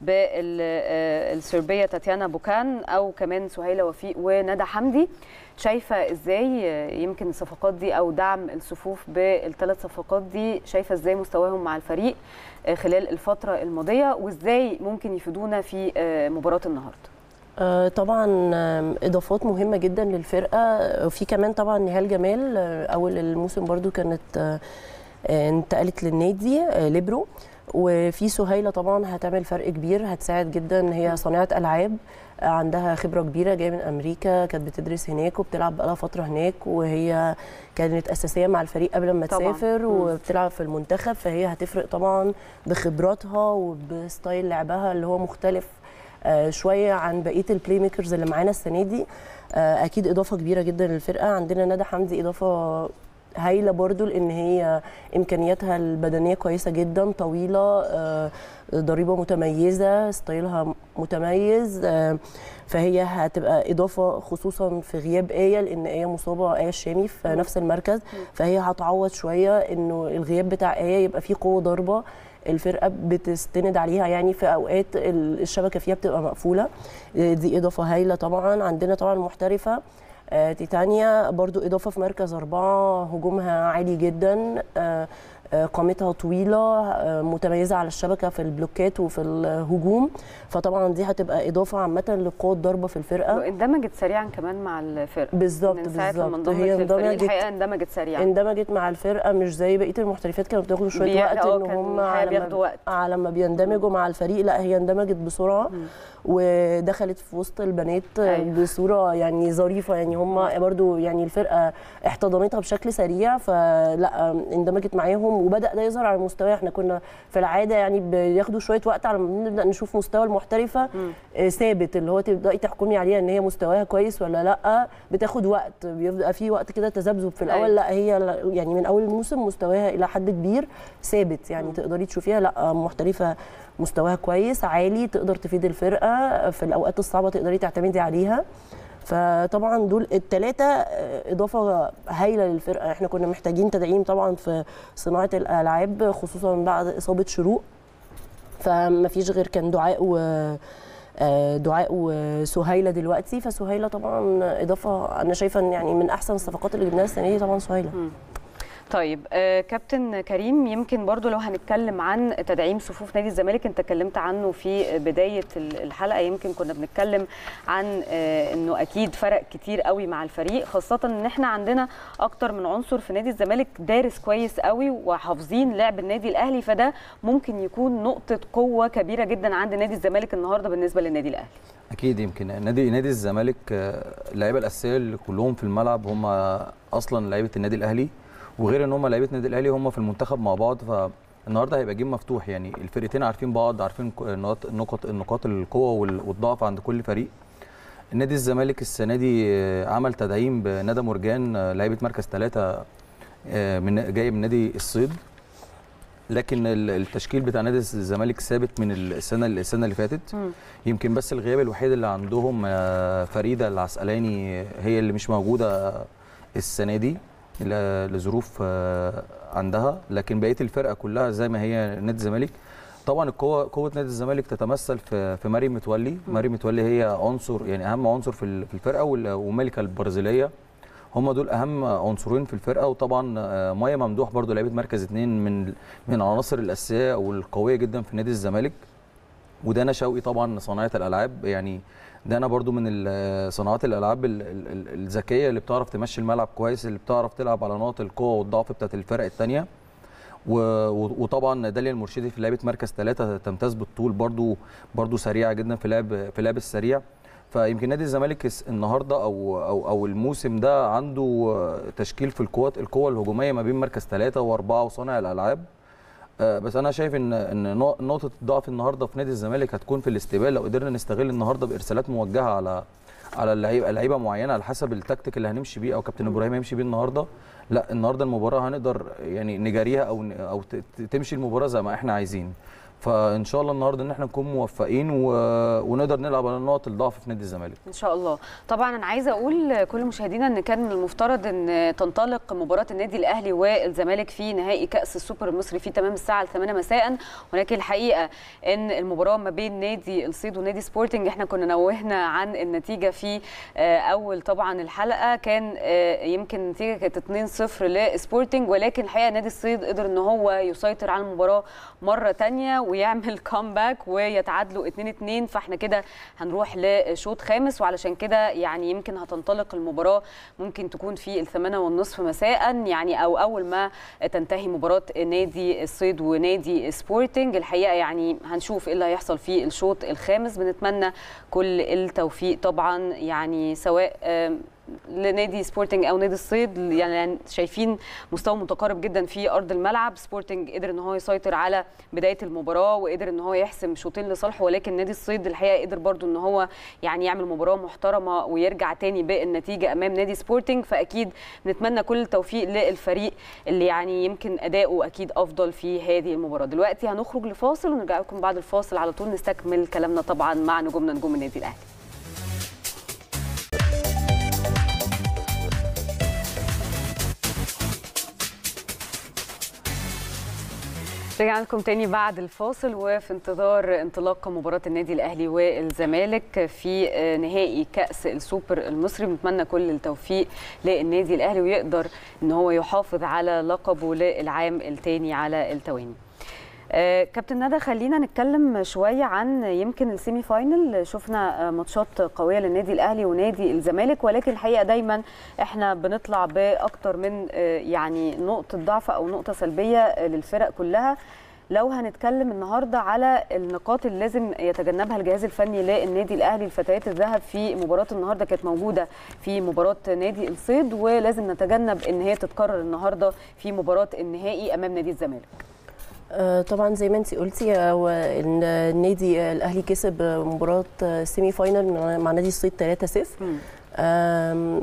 بالسربيه تاتيانا بوكان او كمان سهيله وفيق وندى حمدي شايفه ازاي آه، يمكن الصفقات دي او دعم الصفوف بالثلاث صفقات دي شايفه ازاي مستواهم مع الفريق آه، خلال الفتره الماضيه وازاي ممكن يفيدونا في آه، مباراه النهارده آه، طبعا آم، اضافات مهمه جدا للفرقه آه، وفي كمان طبعا نهال جمال آه، اول الموسم برضو كانت آه، آه، انتقلت للنادي آه، ليبرو وفي سهيله طبعا هتعمل فرق كبير هتساعد جدا هي صانعه العاب آه، عندها خبره كبيره جايه من امريكا كانت بتدرس هناك وبتلعب بقالها فتره هناك وهي كانت اساسيه مع الفريق قبل ما طبعاً. تسافر مم. وبتلعب في المنتخب فهي هتفرق طبعا بخبراتها وبستايل لعبها اللي هو مختلف آه، شويه عن بقيه البلاي ميكرز اللي معانا السنه دي آه، اكيد اضافه كبيره جدا للفرقه عندنا ندى حمدي اضافه هايله برضو لان هي امكانياتها البدنيه كويسه جدا طويله آه، ضريبه متميزه ستايلها متميز آه، فهي هتبقى اضافه خصوصا في غياب ايه لان ايه مصابه ايه الشامي في نفس المركز فهي هتعوض شويه انه الغياب بتاع ايه يبقى فيه قوه ضربه الفرقه بتستند عليها يعني في اوقات ال- الشبكه فيها بتبقى مقفوله آه، دي اضافه هايله طبعا عندنا طبعا محترفه آه، تيتانيا برضو اضافه في مركز اربعه هجومها عالي جدا آه، آه، قامتها طويله آه، متميزه على الشبكه في البلوكات وفي الهجوم فطبعا دي هتبقى اضافه عامه لقوه الضربه في الفرقه اندمجت سريعا كمان مع الفرقه بالظبط من ساعه لما بالظبط انضمت هي للفريق اندمجت الحقيقه اندمجت سريعا اندمجت مع الفرقه مش زي بقيه المحترفات كانوا بياخدوا شويه بي- وقت آه، ان كان هم الحقيقة على بياخدوا ما وقت. على ما بيندمجوا مع الفريق لا هي اندمجت بسرعه ودخلت في وسط البنات أيوة. بصوره يعني ظريفه يعني هم برضو يعني الفرقه احتضنتها بشكل سريع فلا اندمجت معاهم وبدا ده يظهر على المستوى احنا كنا في العاده يعني بياخدوا شويه وقت على ما نبدا نشوف مستوى المحترفه آه، ثابت اللي هو تبداي تحكمي عليها ان هي مستواها كويس ولا لا بتاخد وقت بيبقى في وقت كده تذبذب في الاول أيوة. لا هي لا- يعني من اول الموسم مستواها الى حد كبير ثابت يعني تقدري تشوفيها لا محترفه مستواها كويس عالي تقدر تفيد الفرقه في الاوقات الصعبه تقدري تعتمدي عليها فطبعا دول الثلاثه اضافه هايله للفرقه احنا كنا محتاجين تدعيم طبعا في صناعه الالعاب خصوصا بعد اصابه شروق فما فيش غير كان دعاء و آه، دعاء وسهيله دلوقتي فسهيله طبعا اضافه انا شايفه ان يعني من احسن الصفقات اللي جبناها السنه دي طبعا سهيله طيب آه كابتن كريم يمكن برضو لو هنتكلم عن تدعيم صفوف نادي الزمالك انت اتكلمت عنه في بدايه ال- الحلقه يمكن كنا بنتكلم عن آه انه اكيد فرق كتير قوي مع الفريق خاصه ان احنا عندنا اكتر من عنصر في نادي الزمالك دارس كويس قوي وحافظين لعب النادي الاهلي فده ممكن يكون نقطه قوه كبيره جدا عند نادي الزمالك النهارده بالنسبه للنادي الاهلي اكيد يمكن نادي نادي الزمالك آه، اللعيبه الاساسيه اللي كلهم في الملعب هم اصلا لعيبه النادي الاهلي وغير ان هم لعيبه النادي الاهلي هم في المنتخب مع بعض فالنهارده هيبقى جيم مفتوح يعني الفرقتين عارفين بعض عارفين ك- نقاط نقاط نقاط القوه وال- والضعف عند كل فريق نادي الزمالك السنه دي آه، عمل تدعيم بندى مرجان آه، لعيبه مركز ثلاثه من جاي من نادي الصيد لكن ال- التشكيل بتاع نادي الزمالك ثابت من السنه السنه اللي فاتت يمكن بس الغياب الوحيد اللي عندهم آه، فريده العسقلاني هي اللي مش موجوده السنه دي ل- لظروف آه، عندها لكن بقيه الفرقه كلها زي ما هي نادي الزمالك طبعا القوه قوه نادي الزمالك تتمثل في في مريم متولي مريم متولي هي عنصر يعني اهم عنصر في ال- في الفرقه وال- وملكه البرازيليه هم دول اهم عنصرين في الفرقه وطبعا آه، مايا ممدوح برضو لعيبه مركز اثنين من من العناصر الاساسيه والقويه جدا في نادي الزمالك ودانا شوقي طبعا صناعه الالعاب يعني دانا برضو من ال- صناعات الالعاب ال- ال- ال- الذكيه اللي بتعرف تمشي الملعب كويس اللي بتعرف تلعب على نقط القوه والضعف بتاعت الفرق الثانيه وطبعا داليا المرشدي في لعيبه مركز ثلاثه تمتاز بالطول برضو برضو سريعه جدا في لعب في لعب السريع فيمكن نادي الزمالك الس- النهارده او او او الموسم ده عنده تشكيل في القوات القوه الهجوميه ما بين مركز ثلاثه واربعه وصانع الالعاب آه، بس انا شايف ان ان نق- نقطه الضعف النهارده في نادي الزمالك هتكون في الاستقبال لو قدرنا نستغل النهارده بارسالات موجهه على على اللعيبه لعيبه معينه على حسب التكتيك اللي هنمشي بيه او كابتن ابراهيم هيمشي بيه النهارده لا النهارده المباراه هنقدر يعني نجاريها او ن- او ت- ت- تمشي المباراه زي ما احنا عايزين فان شاء الله النهارده ان احنا نكون موفقين و... ونقدر نلعب على نقط الضعف في نادي الزمالك ان شاء الله طبعا انا عايزه اقول لكل مشاهدينا ان كان من المفترض ان تنطلق مباراه النادي الاهلي والزمالك في نهائي كاس السوبر المصري في تمام الساعه 8 مساء ولكن الحقيقه ان المباراه ما بين نادي الصيد ونادي سبورتنج احنا كنا نوهنا عن النتيجه في آه، اول طبعا الحلقه كان آه، يمكن النتيجه كانت 2-0 لسبورتنج ولكن الحقيقه نادي الصيد قدر ان هو يسيطر على المباراه مره تانية ويعمل كومباك ويتعادلوا 2-2 فاحنا كده هنروح لشوط خامس وعلشان كده يعني يمكن هتنطلق المباراه ممكن تكون في الثمانية والنصف مساء يعني او اول ما تنتهي مباراه نادي الصيد ونادي سبورتنج الحقيقه يعني هنشوف ايه اللي هيحصل في الشوط الخامس بنتمنى كل التوفيق طبعا يعني سواء آم، لنادي سبورتنج او نادي الصيد يعني شايفين مستوى متقارب جدا في ارض الملعب سبورتنج قدر ان هو يسيطر على بدايه المباراه وقدر ان هو يحسم شوطين لصالحه ولكن نادي الصيد الحقيقه قدر برضو ان هو يعني يعمل مباراه محترمه ويرجع تاني بالنتيجه امام نادي سبورتنج فاكيد نتمنى كل التوفيق للفريق اللي يعني يمكن اداؤه اكيد افضل في هذه المباراه دلوقتي هنخرج لفاصل ونرجع لكم بعد الفاصل على طول نستكمل كلامنا طبعا مع نجومنا نجوم النادي الاهلي رجعنا لكم تاني بعد الفاصل وفي انتظار انطلاق مباراة النادي الأهلي والزمالك في نهائي كأس السوبر المصري بنتمنى كل التوفيق للنادي الأهلي ويقدر ان هو يحافظ على لقبه للعام الثاني على التوالي. آه، كابتن ندى خلينا نتكلم شويه عن يمكن السيمي فاينل شفنا آه، ماتشات قويه للنادي الاهلي ونادي الزمالك ولكن الحقيقه دايما احنا بنطلع باكتر من آه، يعني نقطه ضعف او نقطه سلبيه آه، للفرق كلها لو هنتكلم النهارده على النقاط اللي لازم يتجنبها الجهاز الفني للنادي الاهلي الفتيات الذهب في مباراه النهارده كانت موجوده في مباراه نادي الصيد ولازم نتجنب ان هي تتكرر النهارده في مباراه النهائي امام نادي الزمالك آه، طبعا زي ما انت قلتي هو ال- النادي الاهلي كسب مباراه سيمي فاينل مع- مع نادي الصيد 3-0 مم. آم،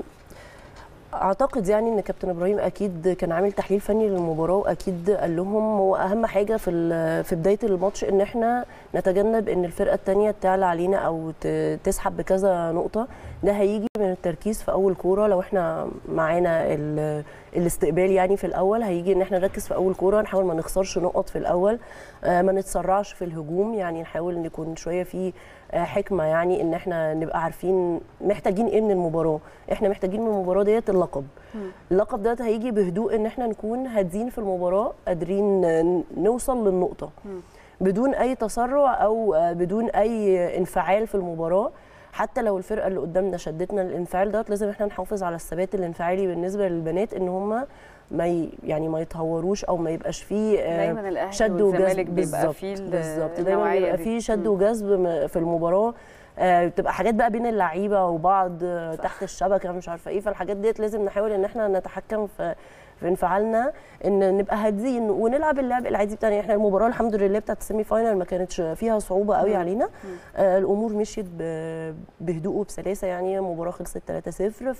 اعتقد يعني ان كابتن ابراهيم اكيد كان عامل تحليل فني للمباراه واكيد قال لهم هو اهم حاجه في ال- في بدايه الماتش ان احنا نتجنب ان الفرقه الثانيه تعلى علينا او ت- تسحب بكذا نقطه ده هيجي من التركيز في اول كوره لو احنا معانا ال- الاستقبال يعني في الاول هيجي ان احنا نركز في اول كوره نحاول ما نخسرش نقط في الاول آه، ما نتسرعش في الهجوم يعني نحاول نكون شويه في آه، حكمه يعني ان احنا نبقى عارفين محتاجين ايه من المباراه احنا محتاجين من المباراه ديت اللقب اللقب ده هيجي بهدوء ان احنا نكون هادين في المباراه قادرين ن- نوصل للنقطه بدون اي تسرع او آه، بدون اي انفعال في المباراه حتى لو الفرقه اللي قدامنا شدتنا الانفعال دوت لازم احنا نحافظ على الثبات الانفعالي بالنسبه للبنات ان هم ما ي... يعني ما يتهوروش او ما يبقاش فيه آه، دايما الاهلي شد والزمالك وجذب بيبقى بالظبط فيه ال- بالظبط دايما النوعية بيبقى دي. فيه شد مم. وجذب م- في المباراه آه، بتبقى حاجات بقى بين اللعيبه وبعض آه، تحت الشبكه مش عارفه ايه فالحاجات ديت لازم نحاول ان احنا نتحكم في في انفعالنا ان نبقى هادين ونلعب اللعب العادي بتاعنا احنا المباراه الحمد لله بتاعت السيمي فاينل ما كانتش فيها صعوبه قوي مم. علينا آه الامور مشيت ب- بهدوء وبسلاسه يعني المباراه خلصت 3-0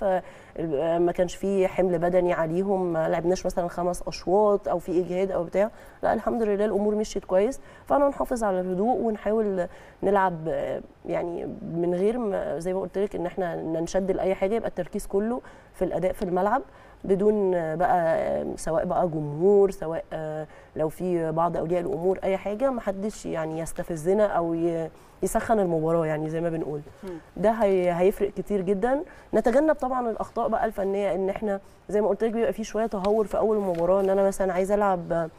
فما كانش في حمل بدني عليهم ما لعبناش مثلا خمس اشواط او في اجهاد او بتاع لا الحمد لله الامور مشيت كويس فانا نحافظ على الهدوء ونحاول نلعب آه، يعني من غير ما زي ما قلت لك ان احنا ننشد لاي حاجه يبقى التركيز كله في الاداء في الملعب بدون آه، بقى آه، سواء بقى جمهور سواء آه، لو في بعض اولياء الامور اي حاجه ما حدش يعني يستفزنا او ي- يسخن المباراه يعني زي ما بنقول مم. ده هي هيفرق كتير جدا نتجنب طبعا الاخطاء بقى الفنيه ان احنا زي ما قلت لك بيبقى في شويه تهور في اول المباراه ان انا مثلا عايزه العب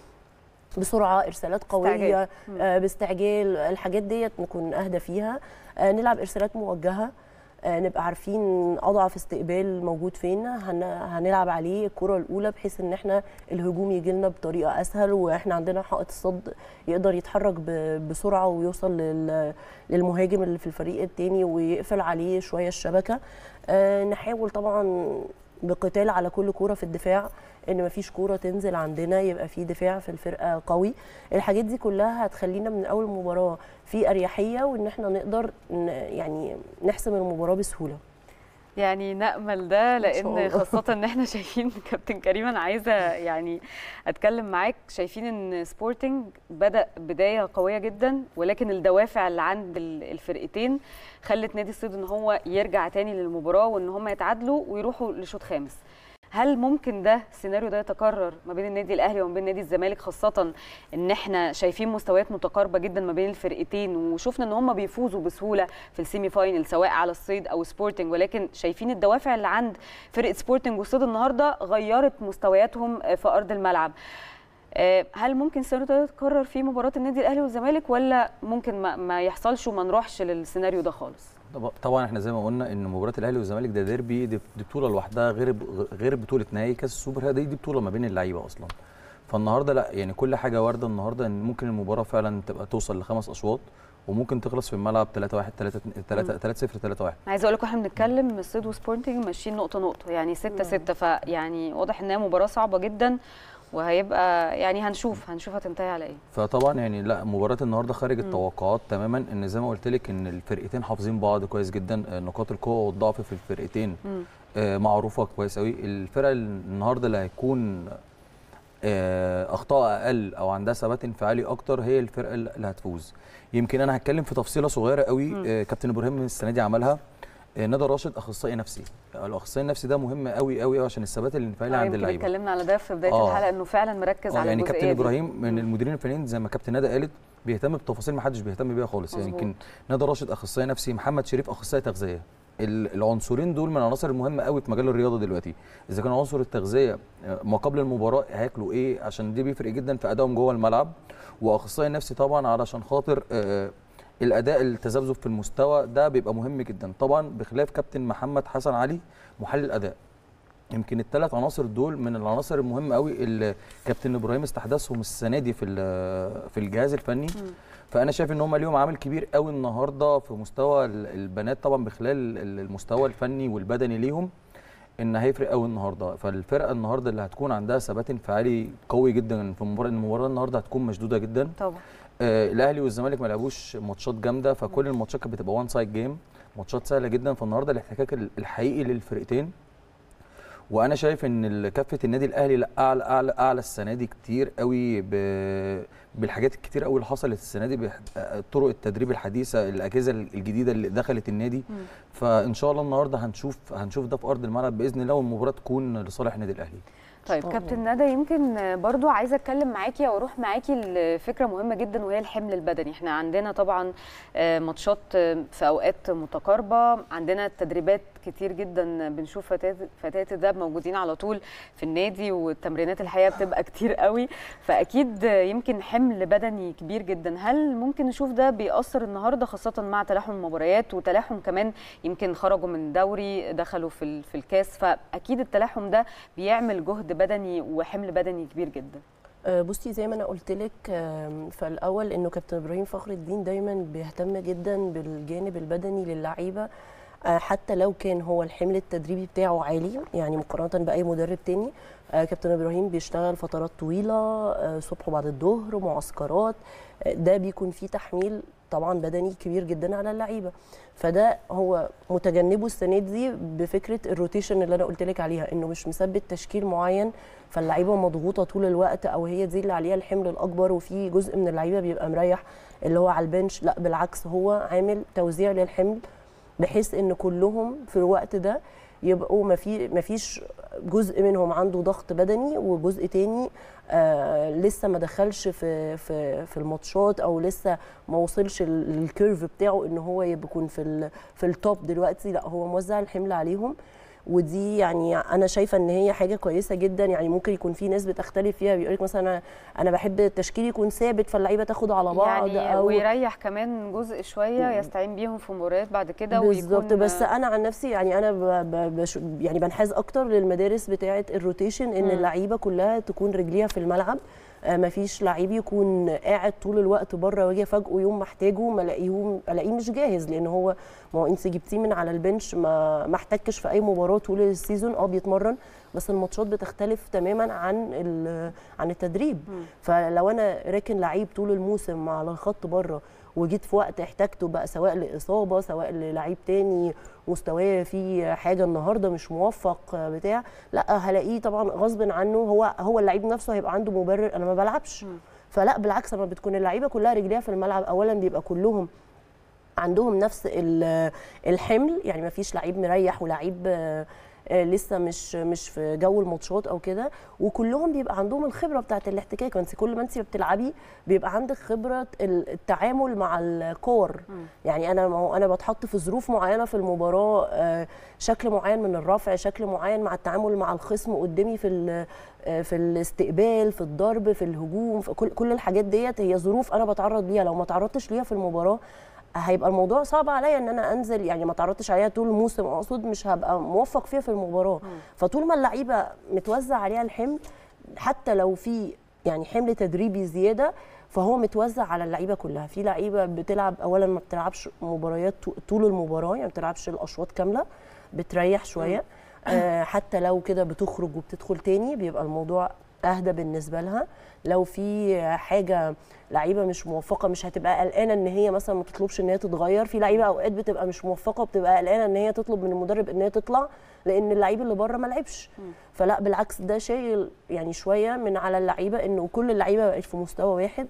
بسرعه ارسالات قويه استعجال. مم. آه، باستعجال الحاجات ديت نكون اهدى فيها آه، نلعب ارسالات موجهه آه، نبقى عارفين اضعف استقبال موجود فين هن... هنلعب عليه الكره الاولى بحيث ان احنا الهجوم يجي لنا بطريقه اسهل واحنا عندنا حائط الصد يقدر يتحرك ب... بسرعه ويوصل لل... للمهاجم اللي في الفريق التاني ويقفل عليه شويه الشبكه آه، نحاول طبعا بقتال على كل كوره في الدفاع ان مفيش كوره تنزل عندنا يبقى في دفاع في الفرقه قوي الحاجات دي كلها هتخلينا من اول مباراه في اريحيه وان احنا نقدر ن- يعني نحسم المباراه بسهوله يعني نأمل ده شاء لأن الله. خاصة إن إحنا شايفين كابتن كريم أنا عايزة يعني أتكلم معاك شايفين إن سبورتنج بدأ بداية قوية جدا ولكن الدوافع اللي عند ال- الفرقتين خلت نادي الصيد إن هو يرجع تاني للمباراة وإن هم يتعادلوا ويروحوا لشوط خامس هل ممكن ده السيناريو ده يتكرر ما بين النادي الاهلي وما بين نادي الزمالك خاصه ان احنا شايفين مستويات متقاربه جدا ما بين الفرقتين وشفنا ان هم بيفوزوا بسهوله في السيمي فاينل سواء على الصيد او سبورتنج ولكن شايفين الدوافع اللي عند فرقه سبورتنج والصيد النهارده غيرت مستوياتهم في ارض الملعب آه، هل ممكن السيناريو ده يتكرر في مباراه النادي الاهلي والزمالك ولا ممكن ما, ما يحصلش وما نروحش للسيناريو ده خالص طب- طبعا احنا زي ما قلنا ان مباراه الاهلي والزمالك ده ديربي دي دي بطوله لوحدها غير غير بطوله نهائي كاس السوبر هي دي دي بطوله ما بين اللعيبه اصلا فالنهارده لا يعني كل حاجه وارده النهارده ان ممكن المباراه فعلا تبقى توصل لخمس اشواط وممكن تخلص في الملعب 3 1 3 3 3 0 3 1 عايزه اقول لكم احنا بنتكلم الصيد وسبورتنج ماشيين نقطه نقطه يعني 6 6 فيعني واضح انها مباراه صعبه جدا وهيبقى يعني هنشوف هنشوف هتنتهي على ايه فطبعا يعني لا مباراه النهارده خارج التوقعات تماما ان زي ما قلت لك ان الفرقتين حافظين بعض كويس جدا آه، نقاط القوه والضعف في الفرقتين مم. آه، معروفه كويس قوي الفرقه النهارده اللي هيكون آه، اخطاء اقل او عندها ثبات انفعالي اكتر هي الفرقه اللي هتفوز يمكن انا هتكلم في تفصيله صغيره قوي مم. آه، كابتن ابراهيم السنه دي عملها آه، ندى راشد اخصائي نفسي الاخصائي النفسي ده مهم قوي قوي قوي عشان الثبات الانفعالي آه، عند يمكن اللعيبه اتكلمنا على ده في بدايه آه. الحلقه انه فعلا مركز آه، على يعني الجزئيه كابتن دي. ابراهيم من مم. المديرين الفنيين زي ما كابتن ندى قالت بيهتم بتفاصيل ما حدش بيهتم بيها خالص يعني مظبوط. يمكن ندى راشد اخصائي نفسي محمد شريف اخصائي تغذيه ال- العنصرين دول من العناصر المهمه قوي في مجال الرياضه دلوقتي اذا كان عنصر التغذيه آه، ما قبل المباراه هياكلوا ايه عشان دي بيفرق جدا في ادائهم جوه الملعب واخصائي نفسي طبعا علشان خاطر آه، الاداء التذبذب في المستوى ده بيبقى مهم جدا طبعا بخلاف كابتن محمد حسن علي محلل اداء يمكن الثلاث عناصر دول من العناصر المهمه قوي اللي كابتن ابراهيم استحدثهم السنه دي في ال- في الجهاز الفني فانا شايف ان هم ليهم عامل كبير قوي النهارده في مستوى ال- البنات طبعا بخلال ال- المستوى الفني والبدني ليهم ان هيفرق قوي النهارده فالفرقه النهارده اللي هتكون عندها ثبات انفعالي قوي جدا في المباراه المباراه النهارده هتكون مشدوده جدا طبعا آه الاهلي والزمالك ما لعبوش ماتشات جامده فكل الماتشات كانت بتبقى وان سايد جيم ماتشات سهله جدا فالنهارده الاحتكاك ال- الحقيقي للفرقتين وانا شايف ان ال- كفه النادي الاهلي لا اعلى اعلى اعلى السنه دي كتير قوي ب- بالحاجات الكتير قوي اللي حصلت السنه دي بح- طرق التدريب الحديثه الاجهزه الجديده اللي دخلت النادي مم. فان شاء الله النهارده هنشوف هنشوف ده في ارض الملعب باذن الله والمباراه تكون لصالح النادي الاهلي طيب طبعاً. كابتن ندى يمكن برضو عايزه اتكلم معاكي او اروح معاكي لفكره مهمه جدا وهي الحمل البدني احنا عندنا طبعا آه، ماتشات آه، في اوقات متقاربه عندنا تدريبات كتير جدا بنشوف فتاه فتاه الذهب موجودين على طول في النادي والتمرينات الحقيقه بتبقى كتير قوي فاكيد آه، يمكن حمل بدني كبير جدا هل ممكن نشوف ده بيأثر النهارده خاصه مع تلاحم المباريات وتلاحم كمان يمكن خرجوا من دوري دخلوا في ال- في الكاس فاكيد التلاحم ده بيعمل جهد بدني وحمل بدني كبير جدا آه، بصي زي ما انا قلت لك فالاول انه كابتن ابراهيم فخر الدين دايما بيهتم جدا بالجانب البدني للعيبه آه، حتى لو كان هو الحمل التدريبي بتاعه عالي يعني مقارنه باي مدرب تاني آه، كابتن ابراهيم بيشتغل فترات طويله آه، صبح وبعد الظهر معسكرات آه، ده بيكون فيه تحميل طبعا بدني كبير جدا على اللعيبه فده هو متجنبه السنه دي بفكره الروتيشن اللي انا قلت لك عليها انه مش مثبت تشكيل معين فاللعيبه مضغوطه طول الوقت او هي دي اللي عليها الحمل الاكبر وفي جزء من اللعيبه بيبقى مريح اللي هو على البنش لا بالعكس هو عامل توزيع للحمل بحيث ان كلهم في الوقت ده يبقوا ما في ما فيش جزء منهم عنده ضغط بدني وجزء تاني آه لسه ما دخلش في في في الماتشات او لسه ما وصلش ال- للكيرف بتاعه ان هو يبقى يكون في ال في التوب دلوقتي لا هو موزع الحمل عليهم ودي يعني انا شايفه ان هي حاجه كويسه جدا يعني ممكن يكون في ناس بتختلف فيها بيقول لك مثلا أنا- انا بحب التشكيل يكون ثابت فاللعيبه تاخد على بعض يعني او ويريح كمان جزء شويه يستعين بيهم في مباريات بعد كده بالظبط ويكون بس انا عن نفسي يعني انا ب ب بش يعني بنحاز اكتر للمدارس بتاعه الروتيشن ان مم. اللعيبه كلها تكون رجليها في الملعب آه مفيش لعيب يكون قاعد طول الوقت بره واجي افاجئه يوم محتاجه ما الاقيه الاقيه مش جاهز لان هو ما هو انت جبتيه من على البنش ما ما احتكش في اي مباراه طول السيزون اه بيتمرن بس الماتشات بتختلف تماما عن ال- عن التدريب مم. فلو انا راكن لعيب طول الموسم على الخط بره وجيت في وقت احتاجته بقى سواء لاصابه سواء للعيب تاني مستواه فيه حاجه النهارده مش موفق آه، بتاع لا هلاقيه طبعا غصب عنه هو هو اللعيب نفسه هيبقى عنده مبرر انا ما بلعبش مم. فلا بالعكس لما بتكون اللعيبه كلها رجليها في الملعب اولا بيبقى كلهم عندهم نفس ال- الحمل يعني ما فيش لعيب مريح ولعيب آه، آه، لسه مش مش في جو الماتشات او كده وكلهم بيبقى عندهم الخبره بتاعه الاحتكاك انت كل ما انت بتلعبي بيبقى عندك خبره ال- التعامل مع الكور مم. يعني انا ما هو انا بتحط في ظروف معينه في المباراه آه، شكل معين من الرفع شكل معين مع التعامل مع الخصم قدامي في ال- آه، في الاستقبال في الضرب في الهجوم في كل كل الحاجات ديت هي ظروف انا بتعرض ليها لو ما تعرضتش ليها في المباراه هيبقى الموضوع صعب عليا ان انا انزل يعني ما تعرضتش عليها طول الموسم اقصد مش هبقى موفق فيها في المباراه فطول ما اللعيبه متوزع عليها الحمل حتى لو في يعني حمل تدريبي زياده فهو متوزع على اللعيبه كلها في لعيبه بتلعب اولا ما بتلعبش مباريات طو- طول المباراه يعني ما بتلعبش الاشواط كامله بتريح شويه آه حتى لو كده بتخرج وبتدخل تاني بيبقى الموضوع اهدى بالنسبه لها لو في حاجه لعيبه مش موفقه مش هتبقى قلقانه ان هي مثلا ما تطلبش ان هي تتغير في لعيبه اوقات بتبقى مش موفقه وبتبقى قلقانه ان هي تطلب من المدرب ان هي تطلع لان اللعيب اللي بره ما لعبش فلا بالعكس ده شايل يعني شويه من على اللعيبه انه كل اللعيبه بقت في مستوى واحد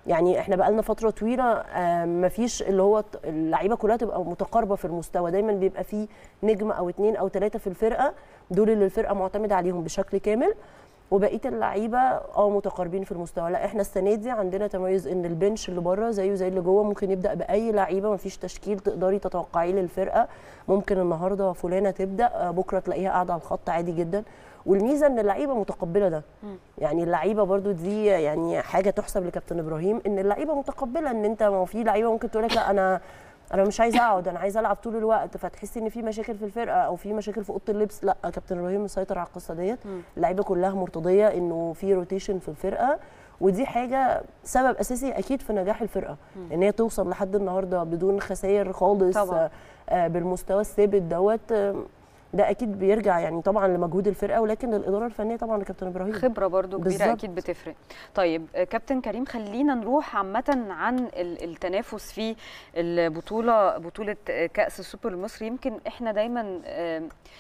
يعني احنا بقالنا فتره طويله آه، مفيش اللي هو ت- اللعيبه كلها تبقى متقاربه في المستوى دايما بيبقى في نجم او اتنين او ثلاثه في الفرقه دول اللي الفرقه معتمده عليهم بشكل كامل وبقيه اللعيبه اه متقاربين في المستوى لا احنا السنه دي عندنا تميز ان البنش اللي بره زيه زي اللي جوه ممكن يبدا باي لعيبه مفيش تشكيل تقدري تتوقعيه للفرقه ممكن النهارده فلانه تبدا آه، بكره تلاقيها قاعده على الخط عادي جدا والميزه ان اللعيبه متقبله ده يعني اللعيبه برضو دي يعني حاجه تحسب لكابتن ابراهيم ان اللعيبه متقبله ان انت ما هو في لعيبه ممكن تقول لك لا انا انا مش عايزه اقعد انا عايزه العب طول الوقت فتحسي ان في مشاكل في الفرقه او في مشاكل في اوضه اللبس لا كابتن ابراهيم مسيطر على القصه ديت اللعيبه كلها مرتضيه انه في روتيشن في الفرقه ودي حاجه سبب اساسي اكيد في نجاح الفرقه ان هي توصل لحد النهارده بدون خسائر خالص طبعاً. آه، آه، بالمستوى الثابت دوت آه، ده اكيد بيرجع يعني طبعا لمجهود الفرقه ولكن الاداره الفنيه طبعا لكابتن ابراهيم خبره برضو كبيره بالظبط. اكيد بتفرق طيب آه، كابتن كريم خلينا نروح عامه عن ال- التنافس في البطوله بطوله آه، كاس السوبر المصري يمكن احنا دايما آه،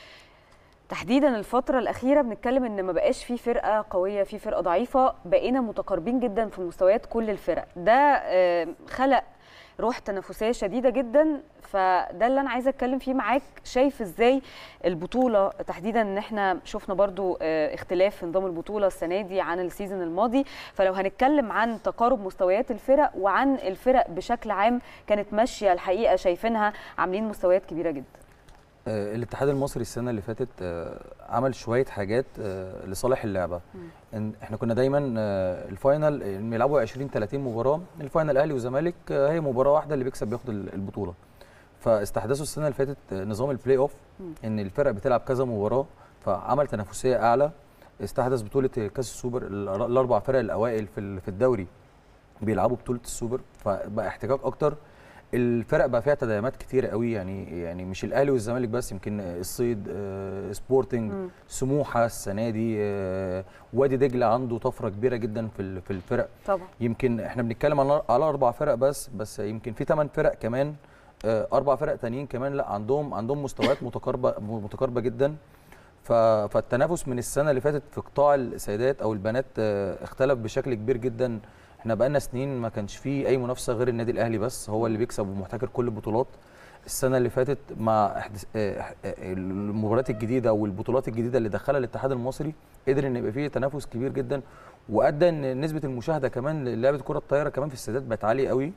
تحديدا الفترة الأخيرة بنتكلم إن ما بقاش في فرقة قوية في فرقة ضعيفة بقينا متقاربين جدا في مستويات كل الفرق ده آه، خلق روح تنافسية شديدة جدا فده اللي أنا عايزة أتكلم فيه معاك شايف إزاي البطولة تحديدا إن إحنا شفنا برضو آه، اختلاف في نظام البطولة السنة دي عن السيزون الماضي فلو هنتكلم عن تقارب مستويات الفرق وعن الفرق بشكل عام كانت ماشية الحقيقة شايفينها عاملين مستويات كبيرة جدا آه، الاتحاد المصري السنه اللي فاتت آه، عمل شويه حاجات آه، لصالح اللعبه إن احنا كنا دايما آه، الفاينل آه، بيلعبوا 20 30 مباراه الفاينل اهلي وزمالك آه، هي مباراه واحده اللي بيكسب بياخد ال- البطوله فاستحدثوا السنه اللي فاتت آه، نظام البلاي اوف ان الفرق بتلعب كذا مباراه فعمل تنافسيه اعلى استحدث بطوله كاس السوبر ال- الاربع فرق الاوائل في ال- في الدوري بيلعبوا بطوله السوبر فبقى احتكاك اكتر الفرق بقى فيها تدعيمات كتيره قوي يعني يعني مش الاهلي والزمالك بس يمكن الصيد آه، سبورتنج مم. سموحه السنه دي آه، وادي دجله عنده طفره كبيره جدا في ال- في الفرق طبعا يمكن احنا بنتكلم على على اربع فرق بس بس يمكن في ثمان فرق كمان آه، اربع فرق تانيين كمان لا عندهم عندهم مستويات متقاربه متقاربه جدا ف- فالتنافس من السنه اللي فاتت في قطاع السيدات او البنات آه، اختلف بشكل كبير جدا احنا بقالنا سنين ما كانش فيه اي منافسه غير النادي الاهلي بس هو اللي بيكسب ومحتكر كل البطولات السنه اللي فاتت مع إحداث- آه، آه، المباريات الجديده والبطولات الجديده اللي دخلها الاتحاد المصري قدر ان يبقى فيه تنافس كبير جدا وادى ان نسبه المشاهده كمان للعبه كره الطايره كمان في السيدات بقت عاليه قوي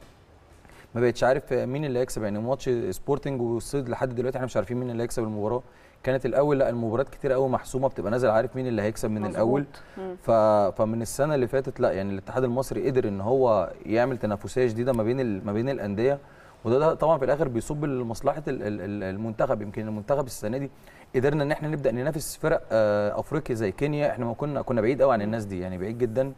ما بقتش عارف مين اللي هيكسب يعني ماتش سبورتنج والصيد لحد دلوقتي احنا مش عارفين مين اللي هيكسب المباراه كانت الاول لا المباريات كتير قوي محسومه بتبقى نازل عارف مين اللي هيكسب من مظبوط. الاول مم. ف... فمن السنه اللي فاتت لا يعني الاتحاد المصري قدر ان هو يعمل تنافسيه جديده ما بين ال... ما بين الانديه وده ده طبعا في الاخر بيصب لمصلحه ال- ال- ال- المنتخب يمكن المنتخب السنه دي قدرنا ان احنا نبدا ننافس فرق آه، افريقيا زي كينيا احنا ما كنا كنا بعيد قوي عن الناس دي يعني بعيد جدا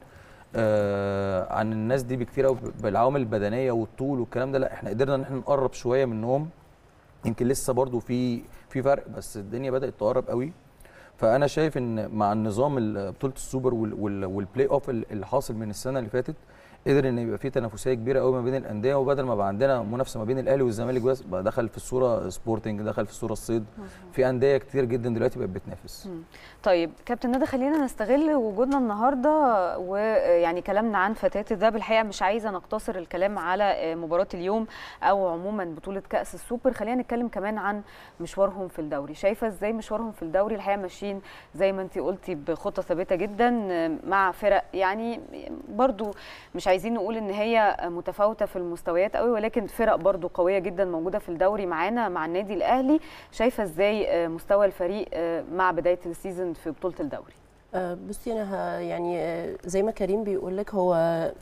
آه، عن الناس دي بكتير قوي بالعوامل البدنيه والطول والكلام ده لا احنا قدرنا ان احنا نقرب شويه منهم يمكن لسه برضو في في فرق بس الدنيا بدات تقرب قوي فانا شايف ان مع النظام ال- بطوله السوبر وال- وال- والبلاي اوف اللي حاصل من السنه اللي فاتت قدر ان يبقى في تنافسيه كبيره قوي ما بين الانديه وبدل ما بقى عندنا منافسه ما بين الاهلي والزمالك بس بقى دخل في الصوره سبورتنج دخل في الصوره الصيد في انديه كتير جدا دلوقتي بقت بتنافس طيب كابتن ندى خلينا نستغل وجودنا النهارده ويعني كلامنا عن فتاه الذهب الحقيقه مش عايزه نقتصر الكلام على مباراه اليوم او عموما بطوله كاس السوبر خلينا نتكلم كمان عن مشوارهم في الدوري شايفه ازاي مشوارهم في الدوري الحقيقه ماشيين زي ما انت قلتي بخطه ثابته جدا مع فرق يعني برضو مش عايزين نقول ان هي متفاوته في المستويات قوي ولكن فرق برضو قويه جدا موجوده في الدوري معانا مع النادي الاهلي شايفه ازاي مستوى الفريق مع بدايه السيزون في بطوله الدوري آه، بصي انا ه- يعني آه، زي ما كريم بيقول لك هو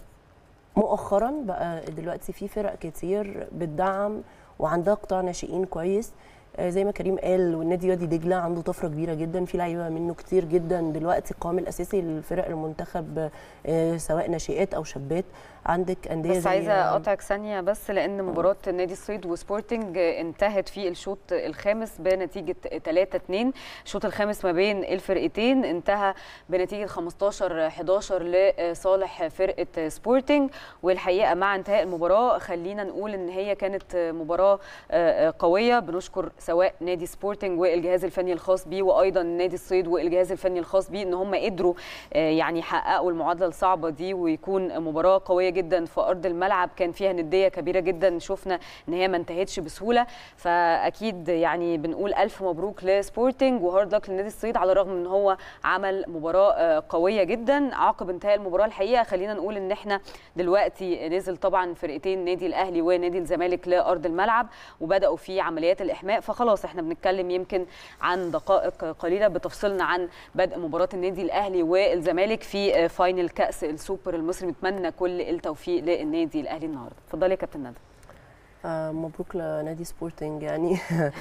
مؤخرا بقى دلوقتي في فرق كتير بتدعم وعندها قطاع ناشئين كويس آه، زي ما كريم قال والنادي وادي دجله عنده طفره كبيره جدا في لعيبه منه كتير جدا دلوقتي القوام الاساسي للفرق المنتخب آه، سواء ناشئات او شابات عندك انديه بس زي عايزه اقطعك ثانيه بس لان مباراه نادي الصيد وسبورتنج انتهت في الشوط الخامس بنتيجه 3 2 الشوط الخامس ما بين الفرقتين انتهى بنتيجه 15 11 لصالح فرقه سبورتنج والحقيقه مع انتهاء المباراه خلينا نقول ان هي كانت مباراه قويه بنشكر سواء نادي سبورتنج والجهاز الفني الخاص بيه وايضا نادي الصيد والجهاز الفني الخاص بيه ان هم قدروا يعني يحققوا المعادله الصعبه دي ويكون مباراه قويه جدا في ارض الملعب كان فيها نديه كبيره جدا شفنا ان هي ما انتهتش بسهوله فاكيد يعني بنقول الف مبروك لسبورتنج وهارد لك لنادي الصيد على الرغم ان هو عمل مباراه قويه جدا عقب انتهاء المباراه الحقيقه خلينا نقول ان احنا دلوقتي نزل طبعا فرقتين نادي الاهلي ونادي الزمالك لارض الملعب وبداوا في عمليات الاحماء فخلاص احنا بنتكلم يمكن عن دقائق قليله بتفصلنا عن بدء مباراه النادي الاهلي والزمالك في فاينل كاس السوبر المصري نتمنى كل التوفيق للنادي الاهلي النهارده اتفضلي يا كابتن ندى آه مبروك لنادي سبورتنج يعني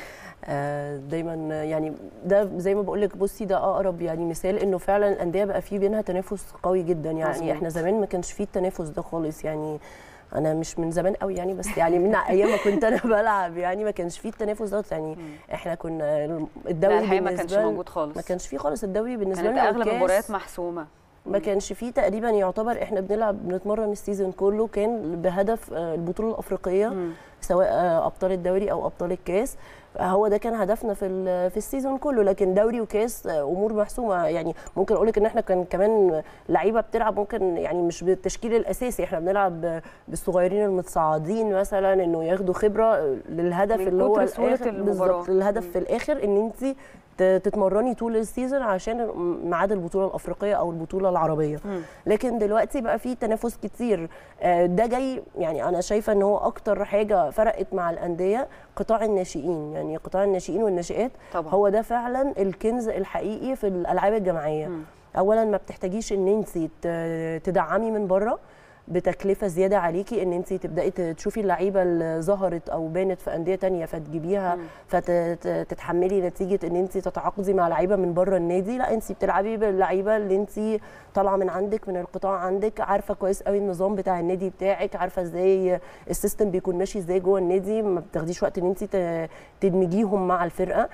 آه دايما يعني ده زي ما بقول لك بصي ده اقرب يعني مثال انه فعلا الانديه بقى في بينها تنافس قوي جدا يعني مظبوط. احنا زمان ما كانش فيه التنافس ده خالص يعني انا مش من زمان قوي يعني بس يعني من ايام ما كنت انا بلعب يعني ما كانش فيه التنافس دوت يعني احنا كنا الدوري لا الحقيقه ما بالنسبه كانش لنا- موجود خالص ما كانش فيه خالص الدوري بالنسبه كانت لنا اغلب والكاس المباريات محسومه ما كانش فيه تقريبا يعتبر احنا بنلعب بنتمرن السيزون كله كان بهدف آه، البطوله الافريقيه مم. سواء آه، ابطال الدوري او ابطال الكاس هو ده كان هدفنا في ال- في السيزون كله لكن دوري وكاس آه، امور محسومه يعني ممكن اقول لك ان احنا كان كمان لعيبه بتلعب ممكن يعني مش بالتشكيل الاساسي احنا بنلعب ب- بالصغيرين المتصاعدين مثلا انه ياخدوا خبره للهدف من اللي هو كتر سهولة الآخر- المباراة. بالظبط الهدف في الاخر ان انت ت- تتمرني طول السيزون عشان ميعاد البطوله الافريقيه او البطوله العربيه مم. لكن دلوقتي بقى في تنافس كتير آه، ده جاي يعني انا شايفه ان هو اكتر حاجه فرقت مع الانديه قطاع الناشئين يعني قطاع الناشئين والناشئات طبعا هو ده فعلا الكنز الحقيقي في الالعاب الجماعيه مم. اولا ما بتحتاجيش ان انت ت- تدعمي من بره بتكلفه زياده عليكي ان انت تبداي ت- تشوفي اللعيبه اللي ظهرت او بانت في انديه تانية فتجيبيها مم. فتتحملي نتيجه ان انت تتعاقدي مع لعيبه من بره النادي لا انت بتلعبي باللعيبه اللي انت طالعه من عندك من القطاع عندك عارفه كويس قوي النظام بتاع النادي بتاعك عارفه ازاي السيستم بيكون ماشي ازاي جوه النادي ما بتاخديش وقت ان انت ت- تدمجيهم مع الفرقه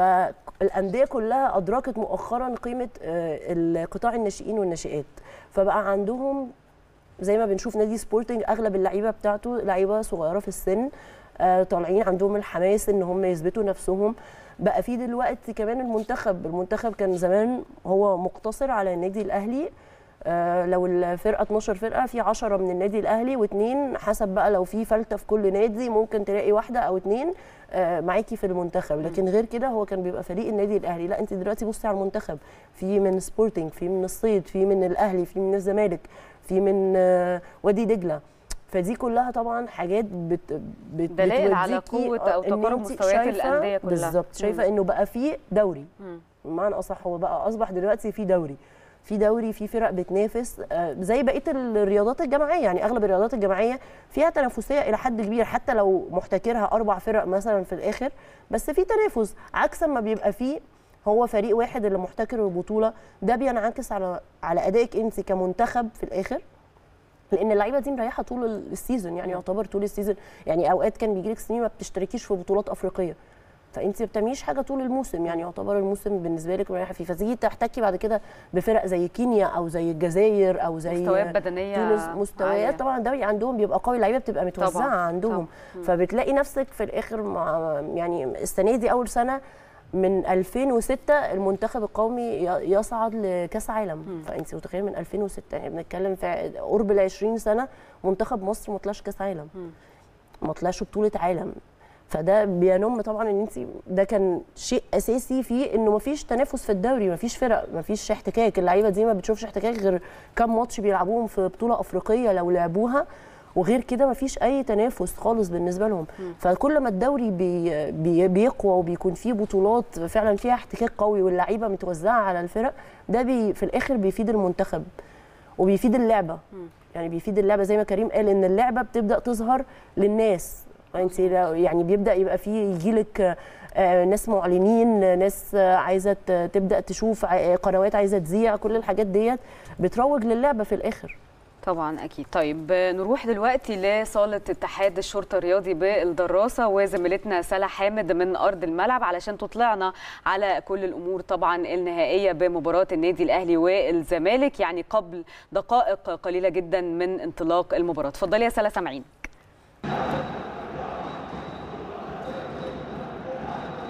فالانديه كلها ادركت مؤخرا قيمه آه، القطاع الناشئين والناشئات فبقى عندهم زي ما بنشوف نادي سبورتنج اغلب اللعيبه بتاعته لعيبه صغيره في السن آه، طالعين عندهم الحماس ان هم يثبتوا نفسهم بقى في دلوقتي كمان المنتخب المنتخب كان زمان هو مقتصر على النادي الاهلي آه، لو الفرقه 12 فرقه في 10 من النادي الاهلي واثنين حسب بقى لو في فلته في كل نادي ممكن تلاقي واحده او اثنين معاكي في المنتخب لكن غير كده هو كان بيبقى فريق النادي الاهلي لا انت دلوقتي بصي على المنتخب في من سبورتنج في من الصيد في من الاهلي في من الزمالك في من آه، وادي دجله فدي كلها طبعا حاجات بت بت دلائل على بتوديكي، قوة آه، أو إن تقارب أنت مستويات شايفة- الأندية كلها. بالظبط شايفه انه بقى في دوري مم. بمعنى اصح هو بقى اصبح دلوقتي في دوري في دوري في فرق بتنافس آه، زي بقيه الرياضات الجماعيه يعني اغلب الرياضات الجماعيه فيها تنافسيه الى حد كبير حتى لو محتكرها اربع فرق مثلا في الاخر بس في تنافس عكس ما بيبقى فيه هو فريق واحد اللي محتكر البطوله ده بينعكس على على ادائك انت كمنتخب في الاخر لان اللعيبه دي مريحه طول السيزون يعني يعتبر طول السيزون يعني اوقات كان بيجي لك سنين ما بتشتركيش في بطولات افريقيه فانت ما بتعمليش حاجه طول الموسم يعني يعتبر الموسم بالنسبه لك مريحه فيه فتيجي تحتكي بعد كده بفرق زي كينيا او زي الجزائر او زي مستويات بدنيه تونس عالية. مستويات طبعا الدوري عندهم بيبقى قوي اللعيبه بتبقى متوزعه طبعاً، عندهم طبعاً. فبتلاقي نفسك في الاخر مع يعني السنه دي اول سنه من 2006 المنتخب القومي ي- يصعد لكاس عالم فانت متخيل من 2006 يعني بنتكلم في قرب ال 20 سنه منتخب مصر ما طلعش كاس عالم ما طلعش بطوله عالم فده بينم طبعا ان انت ده كان شيء اساسي فيه انه ما فيش تنافس في الدوري ما فيش فرق ما فيش احتكاك اللعيبه دي ما بتشوفش احتكاك غير كام ماتش بيلعبوهم في بطوله افريقيه لو لعبوها وغير كده ما فيش اي تنافس خالص بالنسبه لهم فكل ما الدوري بي بي بيقوى وبيكون فيه بطولات فعلا فيها احتكاك قوي واللعيبه متوزعه على الفرق ده بي في الاخر بيفيد المنتخب وبيفيد اللعبه يعني بيفيد اللعبه زي ما كريم قال ان اللعبه بتبدا تظهر للناس انت لو- يعني بيبدا يبقى في يجيلك آه، ناس معلنين ناس آه، عايزه ت- تبدا تشوف ع- قنوات عايزه تذيع كل الحاجات ديت بتروج للعبه في الاخر طبعا اكيد طيب نروح دلوقتي لصاله اتحاد الشرطه الرياضي بالدراسه وزميلتنا سلا حامد من ارض الملعب علشان تطلعنا على كل الامور طبعا النهائيه بمباراه النادي الاهلي والزمالك يعني قبل دقائق قليله جدا من انطلاق المباراه اتفضلي يا سلا سامعين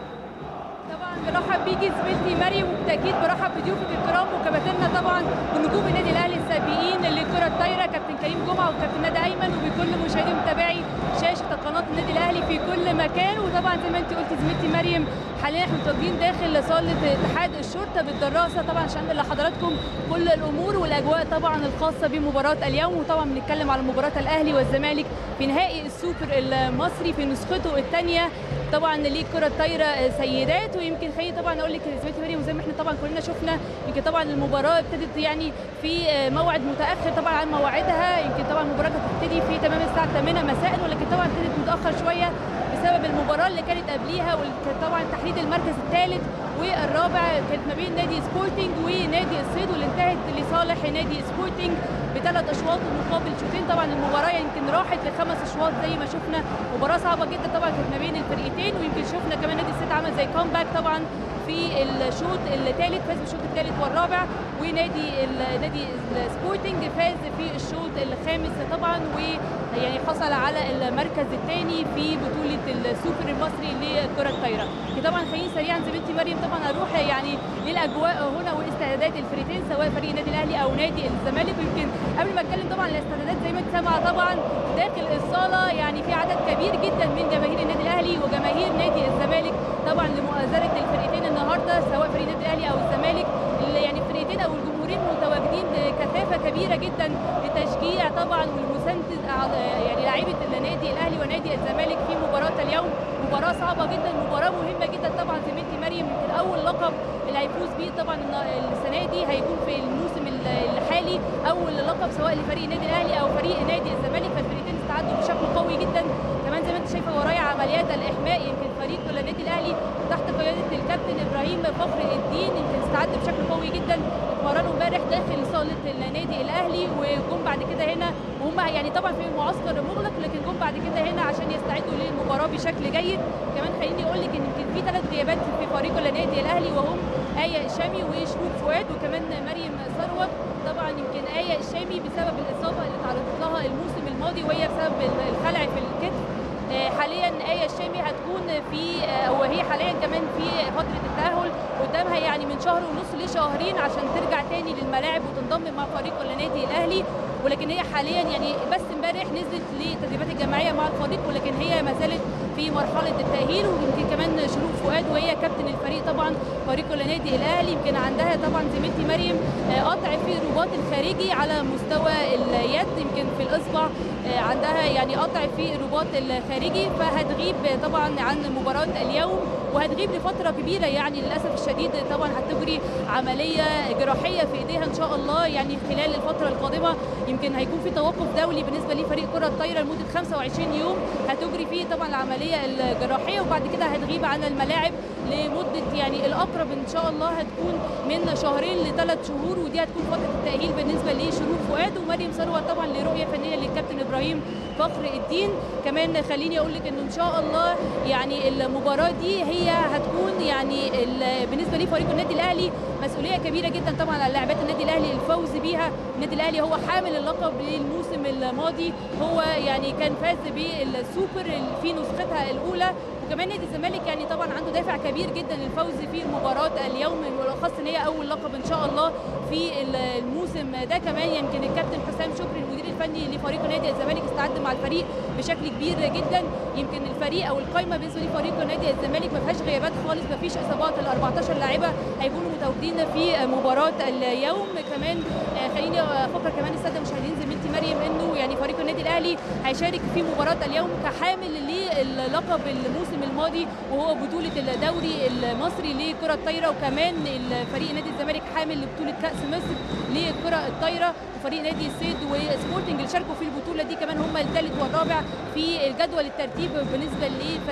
بيكي زميلتي مريم وبالتاكيد برحب بضيوفك الكرام وكباتننا طبعا ونجوم النادي الاهلي السابقين للكره الطايره كابتن كريم جمعه وكابتن ندى ايمن وبكل مشاهدي ومتابعي شاشه قناه النادي الاهلي في كل مكان وطبعا زي ما انت قلتي زميلتي مريم حاليا احنا متواجدين داخل صاله اتحاد الشرطه بالدراسه طبعا عشان لحضراتكم كل الامور والاجواء طبعا الخاصه بمباراه اليوم وطبعا بنتكلم على مباراه الاهلي والزمالك في نهائي السوبر المصري في نسخته الثانيه طبعا للكره الطايره سيدات ويمكن خليني طبعا اقول لك زميلتي مريم وزي ما احنا طبعا كلنا شفنا يمكن طبعا المباراه ابتدت يعني في موعد متاخر طبعا عن موعدها يمكن طبعا المباراه كانت تبتدي في تمام الساعه 8 مساء ولكن طبعا ابتدت متاخر شويه بسبب المباراه اللي كانت قبليها وكان طبعا تحديد المركز الثالث والرابع كانت ما بين نادي سبورتنج ونادي الصيد واللي انتهت لصالح نادي سبورتنج بثلاث اشواط مقابل شوطين طبعا المباراه يمكن راحت لخمس اشواط زي ما شفنا مباراه صعبه جدا طبعا كانت ما بين الفريقين ويمكن شفنا كمان نادي الصيد عمل زي كومباك طبعا في الشوط الثالث فاز بالشوط الثالث والرابع ونادي نادي السبورتنج فاز في الشوط الخامس طبعا ويعني حصل على المركز الثاني في بطوله السوبر المصري للكره الطايره طبعا خليني سريعا زميلتي مريم طبعا اروح يعني للاجواء هنا واستعدادات الفريقين سواء فريق النادي الاهلي او نادي الزمالك يمكن قبل ما اتكلم طبعا الاستعدادات زي ما انت سامعه طبعا داخل الصاله يعني في عدد كبير جدا من جماهير النادي الاهلي وجماهير نادي الزمالك طبعا لمؤازره الفريقين النهارده سواء فريق النادي الاهلي او الزمالك اللي يعني الفريقين او الجمهورين متواجدين بكثافه كبيره جدا لتشجيع طبعا والمساندة يعني لعيبه النادي الاهلي ونادي الزمالك في مباراه اليوم مباراه صعبه جدا مباراه مهمه جدا طبعا زميلتي مريم يمكن اول لقب اللي هيفوز بيه طبعا السنه دي هيكون في الموسم الحالي اول لقب سواء لفريق النادي الاهلي او فريق نادي الزمالك فالفريقين استعدوا بشكل قوي جدا كمان زي ما انت شايفه ورايا عمليات الاحماء يمكن فريق النادي الاهلي تحت قياده الكابتن ابراهيم فخر الدين يمكن استعد بشكل قوي جدا اتمرنوا امبارح داخل صاله النادي الاهلي وجم بعد كده هنا وهم يعني طبعا في معسكر مغلق لكن جم بعد كده هنا عشان يستعدوا للمباراه بشكل جيد كمان خليني اقول لك ان يمكن في ثلاث غيابات في فريق النادي الاهلي وهم آية الشامي وشروق فؤاد وكمان مريم ثروت طبعا يمكن آية الشامي بسبب الإصابة اللي تعرضت لها الموسم الماضي وهي بسبب الخلع في الكتف حاليا آية الشامي هتكون في أو هي حاليا كمان في فترة التأهل قدامها يعني من شهر ونص لشهرين عشان ترجع تاني للملاعب وتنضم مع فريق النادي الأهلي ولكن هي حاليا يعني بس امبارح نزلت للتدريبات الجماعيه مع الفريق ولكن هي ما زالت في مرحله التاهيل ويمكن كمان شروق فؤاد وهي كابتن الفريق طبعا فريق النادي الاهلي يمكن عندها طبعا زميلتي مريم قطع في الرباط الخارجي على مستوى اليد يمكن في الاصبع عندها يعني قطع في الرباط الخارجي فهتغيب طبعا عن مباراه اليوم وهتغيب لفتره كبيره يعني للاسف الشديد طبعا هتجري عمليه جراحيه في ايديها ان شاء الله يعني خلال الفتره القادمه يمكن هيكون في توقف دولي بالنسبه لفريق كره الطايره لمده 25 يوم هتجري فيه طبعا العمليه الجراحيه وبعد كده هتغيب عن الملاعب لمده يعني الاقرب ان شاء الله هتكون من شهرين لثلاث شهور ودي هتكون فتره التاهيل بالنسبه لشروق فؤاد ومريم ثروت طبعا لرؤيه فنيه للكابتن ابراهيم فخر الدين كمان خليني اقول لك انه ان شاء الله يعني المباراه دي هي هتكون يعني بالنسبه لفريق النادي الاهلي مسؤوليه كبيره جدا طبعا على لاعبات النادي الاهلي الفوز بيها النادي الاهلي هو حامل اللقب للموسم الماضي هو يعني كان فاز بالسوبر في نسختها الاولى وكمان نادي الزمالك يعني طبعا عنده دافع كبير جدا للفوز في مباراه اليوم بالاخص ان هي اول لقب ان شاء الله في الموسم ده كمان يمكن الكابتن حسام شكري المدير الفني لفريق نادي الزمالك استعد مع الفريق بشكل كبير جدا يمكن الفريق او القائمه بالنسبه لفريق نادي الزمالك ما فيهاش غيابات خالص ما فيش اصابات ال 14 لاعبه هيكونوا متواجدين في مباراه اليوم كمان خليني افكر كمان الساده المشاهدين زميلتي مريم انه يعني فريق النادي الاهلي هيشارك في مباراه اليوم كحامل للقب الموسم الماضي وهو بطوله الدوري المصري لكره الطايره وكمان الفريق نادي الزمالك حامل لبطوله كاس مصر لكره الطايره وفريق نادي الصيد وسبورتنج اللي شاركوا في البطوله دي كمان هم الثالث والرابع في الجدول الترتيب بالنسبه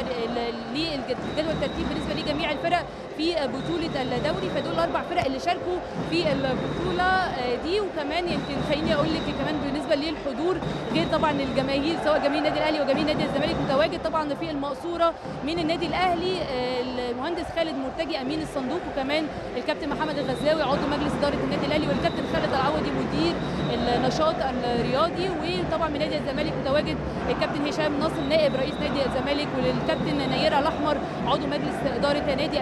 لجدول الترتيب بالنسبه لجميع الفرق في بطوله الدوري فدول الاربع فرق اللي شاركوا في البطوله دي وكمان يمكن خليني اقول لك كمان بالنسبه للحضور غير طبعا الجماهير سواء جماهير النادي الاهلي وجماهير نادي الزمالك متواجد طبعا في المقصوره من النادي الاهلي المهندس خالد مرتجي امين الصندوق وكمان الكابتن محمد الغزاوي عضو مجلس اداره النادي الاهلي والكابتن خالد العوضي مدير النشاط الرياضي وطبعا من نادي الزمالك متواجد الكابتن هشام ناصر نائب رئيس نادي الزمالك والكابتن نيره الاحمر عضو مجلس اداره نادي الزمالك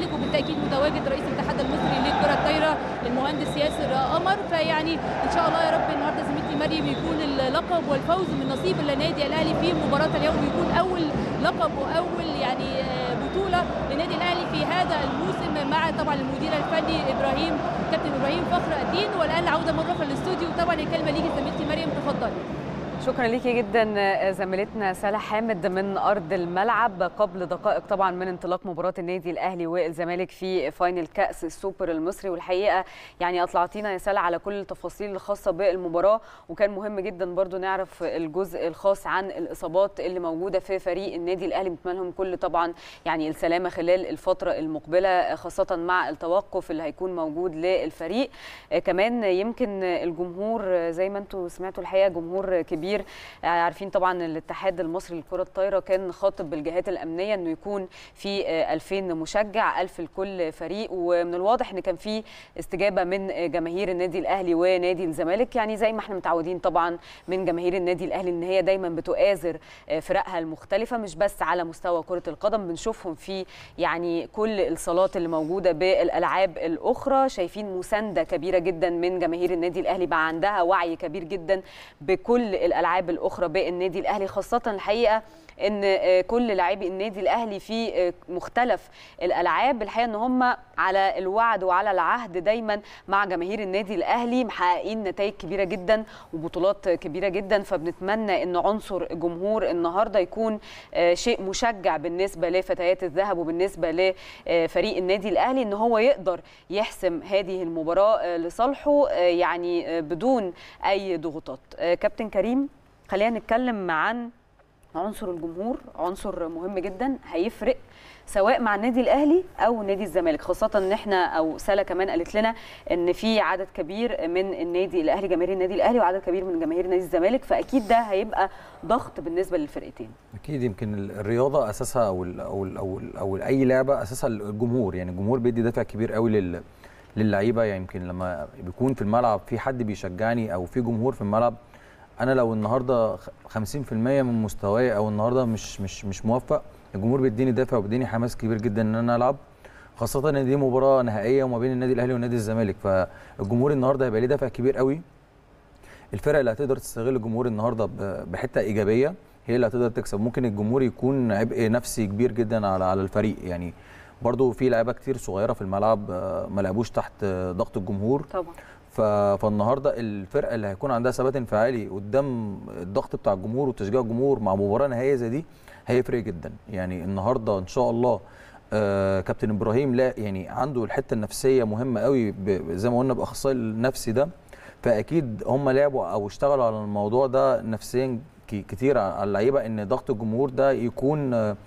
الزمالك وبالتاكيد متواجد رئيس الاتحاد المصري للكره الطايره المهندس ياسر قمر فيعني ان شاء الله يا رب النهارده زميلتي مريم يكون اللقب والفوز من نصيب النادي الاهلي في مباراه اليوم يكون اول لقب واول يعني بطوله للنادي الاهلي في هذا الموسم مع طبعا المدير الفني ابراهيم كابتن ابراهيم فخر الدين والان العوده مره في الاستوديو طبعا الكلمه ليكي زميلتي مريم تفضلي شكرا ليكي جدا زميلتنا سلا حامد من ارض الملعب قبل دقائق طبعا من انطلاق مباراه النادي الاهلي والزمالك في فاينل كاس السوبر المصري والحقيقه يعني اطلعتينا يا سلا على كل التفاصيل الخاصه بالمباراه وكان مهم جدا برضو نعرف الجزء الخاص عن الاصابات اللي موجوده في فريق النادي الاهلي بنتمنى لهم كل طبعا يعني السلامه خلال الفتره المقبله خاصه مع التوقف اللي هيكون موجود للفريق كمان يمكن الجمهور زي ما انتم سمعتوا الحقيقه جمهور كبير كبير عارفين طبعا الاتحاد المصري لكره الطايره كان خاطب بالجهات الامنيه انه يكون في 2000 مشجع 1000 لكل فريق ومن الواضح ان كان في استجابه من جماهير النادي الاهلي ونادي الزمالك يعني زي ما احنا متعودين طبعا من جماهير النادي الاهلي ان هي دايما بتؤازر فرقها المختلفه مش بس على مستوى كره القدم بنشوفهم في يعني كل الصالات اللي موجوده بالالعاب الاخرى شايفين مسانده كبيره جدا من جماهير النادي الاهلي بقى عندها وعي كبير جدا بكل الالعاب الالعاب الاخرى بالنادي الاهلي خاصه الحقيقه ان كل لاعبي النادي الاهلي في مختلف الالعاب الحقيقه ان هم على الوعد وعلى العهد دايما مع جماهير النادي الاهلي محققين نتائج كبيره جدا وبطولات كبيره جدا فبنتمنى ان عنصر جمهور النهارده يكون شيء مشجع بالنسبه لفتيات الذهب وبالنسبه لفريق النادي الاهلي ان هو يقدر يحسم هذه المباراه لصالحه يعني بدون اي ضغوطات كابتن كريم خلينا نتكلم عن عنصر الجمهور عنصر مهم جدا هيفرق سواء مع النادي الاهلي او نادي الزمالك خاصه ان احنا او سلا كمان قالت لنا ان في عدد كبير من النادي الاهلي جماهير النادي الاهلي وعدد كبير من جماهير نادي الزمالك فاكيد ده هيبقى ضغط بالنسبه للفرقتين اكيد يمكن الرياضه اساسها او ال او ال او, ال أو اي لعبه اساسها الجمهور يعني الجمهور بيدي دافع كبير قوي لل للعيبه يعني يمكن لما بيكون في الملعب في حد بيشجعني او في جمهور في الملعب انا لو النهارده 50% من مستواي او النهارده مش مش مش موفق الجمهور بيديني دافع وبيديني حماس كبير جدا ان انا العب خاصه ان دي مباراه نهائيه وما بين النادي الاهلي ونادي الزمالك فالجمهور النهارده هيبقى ليه دافع كبير قوي الفرق اللي هتقدر تستغل الجمهور النهارده بحته ايجابيه هي اللي هتقدر تكسب ممكن الجمهور يكون عبء نفسي كبير جدا على على الفريق يعني برضو في لعيبه كتير صغيره في الملعب ما لعبوش تحت ضغط الجمهور طبعا فالنهارده الفرقه اللي هيكون عندها ثبات انفعالي قدام الضغط بتاع الجمهور وتشجيع الجمهور مع مباراه نهائيه زي دي هيفرق جدا يعني النهارده ان شاء الله آه كابتن ابراهيم لا يعني عنده الحته النفسيه مهمه قوي زي ما قلنا باخصائي النفسي ده فاكيد هم لعبوا او اشتغلوا على الموضوع ده نفسيا كتير على اللعيبه ان ضغط الجمهور ده يكون آه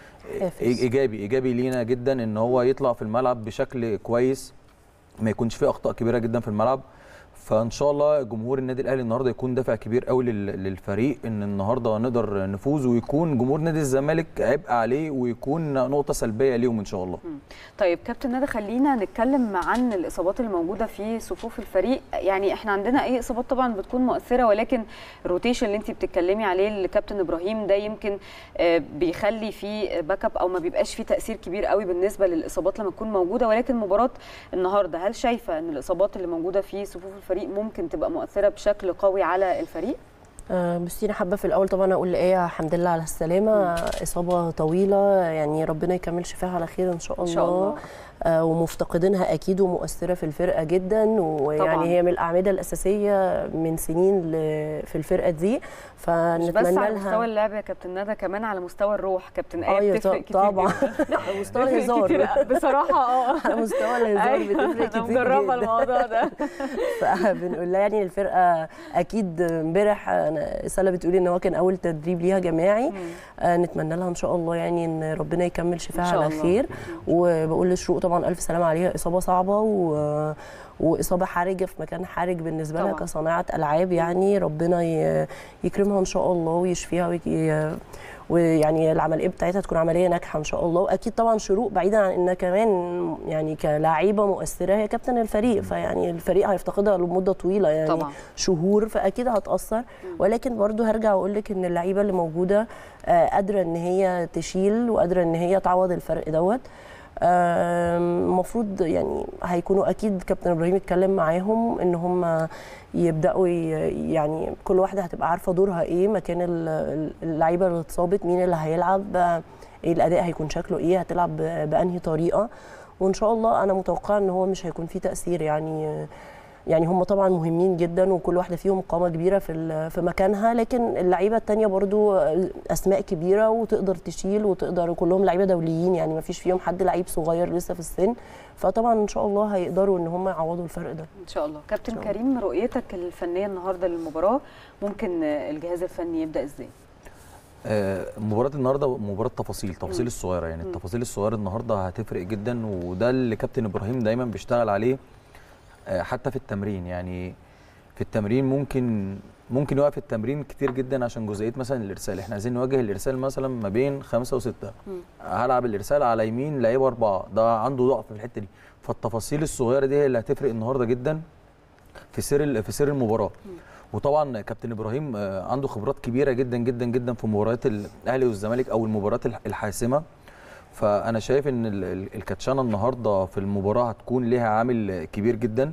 ايجابي ايجابي لينا جدا ان هو يطلع في الملعب بشكل كويس ما يكونش فيه اخطاء كبيره جدا في الملعب فان شاء الله جمهور النادي الاهلي النهارده يكون دافع كبير قوي للفريق ان النهارده نقدر نفوز ويكون جمهور نادي الزمالك عبء عليه ويكون نقطه سلبيه ليهم ان شاء الله. طيب كابتن ندى خلينا نتكلم عن الاصابات اللي موجوده في صفوف الفريق يعني احنا عندنا اي اصابات طبعا بتكون مؤثره ولكن الروتيشن اللي انت بتتكلمي عليه الكابتن ابراهيم ده يمكن بيخلي في باك اب او ما بيبقاش في تاثير كبير قوي بالنسبه للاصابات لما تكون موجوده ولكن مباراه النهارده هل شايفه ان الاصابات اللي موجوده في صفوف الفريق الفريق ممكن تبقى مؤثره بشكل قوي على الفريق أه بصي انا حابه في الاول طبعا اقول لايه الحمد لله على السلامه اصابه طويله يعني ربنا يكمل شفاها على خير ان شاء الله, إن شاء الله. آه ومفتقدينها اكيد ومؤثره في الفرقه جدا ويعني طبعاً. هي من الاعمده الاساسيه من سنين في الفرقه دي فنتمنى مش بس على مستوى اللعب يا كابتن ندى كمان على مستوى الروح كابتن ايه أيوة بتفرق كتير طبعا على مستوى الهزار بصراحه اه على مستوى الهزار بتفرق كتير مجربه الموضوع ده فبنقول لها يعني الفرقه اكيد امبارح سلا بتقولي ان هو كان اول تدريب ليها جماعي آه نتمنى لها ان شاء الله يعني ان ربنا يكمل شفاها على خير وبقول لشروق طبعا الف سلامه عليها اصابه صعبه و واصابه حرجه في مكان حرج بالنسبه لها كصانعه العاب يعني ربنا يكرمها ان شاء الله ويشفيها وي... ويعني العمليه بتاعتها تكون عمليه ناجحه ان شاء الله واكيد طبعا شروق بعيدا عن انها كمان يعني كلاعيبه مؤثره هي كابتن الفريق فيعني الفريق هيفتقدها لمده طويله يعني طبعا. شهور فاكيد هتاثر ولكن برضو هرجع واقول لك ان اللعيبه اللي موجوده قادره ان هي تشيل وقادره ان هي تعوض الفرق دوت آم، المفروض يعني هيكونوا اكيد كابتن ابراهيم اتكلم معاهم ان هم يبداوا ي- يعني كل واحده هتبقى عارفه دورها ايه مكان ال- اللعيبه اللي اتصابت مين اللي هيلعب آه، ايه الاداء هيكون شكله ايه هتلعب ب- بانهي طريقه وان شاء الله انا متوقعه ان هو مش هيكون فيه تاثير يعني آه، يعني هم طبعا مهمين جدا وكل واحده فيهم قامه كبيره في ال- في مكانها لكن اللعيبه التانية برضو اسماء كبيره وتقدر تشيل وتقدر كلهم لعيبه دوليين يعني ما فيش فيهم حد لعيب صغير لسه في السن فطبعا ان شاء الله هيقدروا ان هم يعوضوا الفرق ده ان شاء الله كابتن إن شاء الله. كريم رؤيتك الفنيه النهارده للمباراه ممكن آه، الجهاز الفني يبدا ازاي آه، مباراة النهارده مباراة تفاصيل تفاصيل مم. الصغيرة يعني مم. التفاصيل الصغيرة النهارده هتفرق جدا وده اللي كابتن ابراهيم دايما بيشتغل عليه آه، حتى في التمرين يعني في التمرين ممكن ممكن يوقف التمرين كتير جدا عشان جزئيه مثلا الارسال احنا عايزين نواجه الارسال مثلا ما بين خمسه وسته مم. هلعب الارسال على يمين لعيبه اربعه ده عنده ضعف في الحته دي فالتفاصيل الصغيره دي هي اللي هتفرق النهارده جدا في سير ال- في سير المباراه مم. وطبعا كابتن ابراهيم آه، عنده خبرات كبيره جدا جدا جدا في مباريات الاهلي والزمالك او المباريات الح- الحاسمه فانا شايف ان ال- ال- الكاتشانه النهارده في المباراه هتكون ليها عامل كبير جدا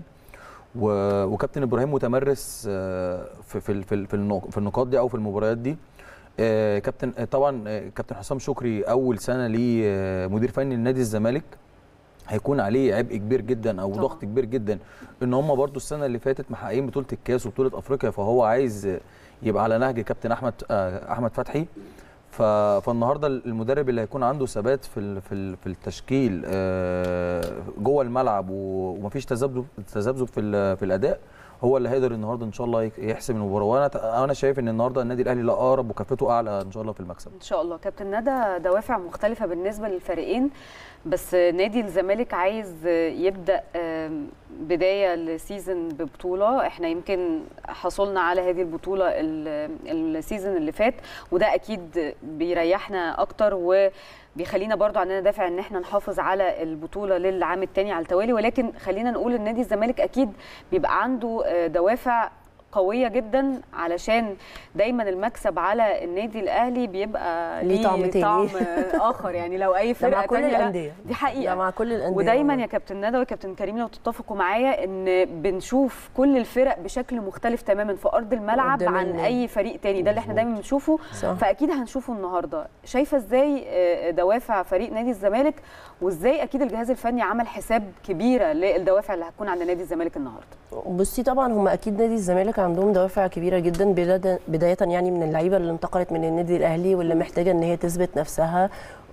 و- وكابتن ابراهيم متمرس آه، في في ال- في ال- في النق- في النقاط دي او في المباريات دي آه، كابتن آه، طبعا آه، كابتن حسام شكري اول سنه ليه آه، مدير فني لنادي الزمالك هيكون عليه عبء كبير جدا او طبعاً. ضغط كبير جدا ان هم برضو السنه اللي فاتت محققين بطوله الكاس وبطوله افريقيا فهو عايز آه، يبقى على نهج كابتن احمد آه، احمد فتحي ف- فالنهارده المدرب اللي هيكون عنده ثبات في ال- في ال- في التشكيل آه، جوه الملعب و- ومفيش تذبذب تذبذب في ال- في الاداء هو اللي هيقدر النهارده ان شاء الله يك- يحسم المباراه وانا ت- انا شايف ان النهارده النادي الاهلي لا اقرب وكفته اعلى ان شاء الله في المكسب ان شاء الله كابتن ندى دوافع مختلفه بالنسبه للفريقين بس نادي الزمالك عايز يبدا آم، بدايه لسيزون ببطوله احنا يمكن حصلنا على هذه البطوله ال- السيزون اللي فات وده اكيد بيريحنا اكتر وبيخلينا برضو عندنا دافع ان احنا نحافظ على البطوله للعام الثاني على التوالي ولكن خلينا نقول ان نادي الزمالك اكيد بيبقى عنده آه، دوافع قويه جدا علشان دايما المكسب على النادي الاهلي بيبقى ليه طعم تاني. طعم اخر يعني لو اي ده فرقه مع كل تانية لا، الانديه دي ده حقيقه مع كل الانديه ودايما والله. يا كابتن ندى وكابتن كريم لو تتفقوا معايا ان بنشوف كل الفرق بشكل مختلف تماما في ارض الملعب قدام عن النادي. اي فريق تاني ده اللي احنا مظبوط. دايما بنشوفه صح. فاكيد هنشوفه النهارده شايفه ازاي آه، دوافع فريق نادي الزمالك وازاي اكيد الجهاز الفني عمل حساب كبيره للدوافع اللي هتكون عند نادي الزمالك النهارده بصي طبعا هم اكيد نادي الزمالك عندهم دوافع كبيره جدا بداية- بدايه يعني من اللعيبه اللي انتقلت من النادي الاهلي واللي محتاجه ان هي تثبت نفسها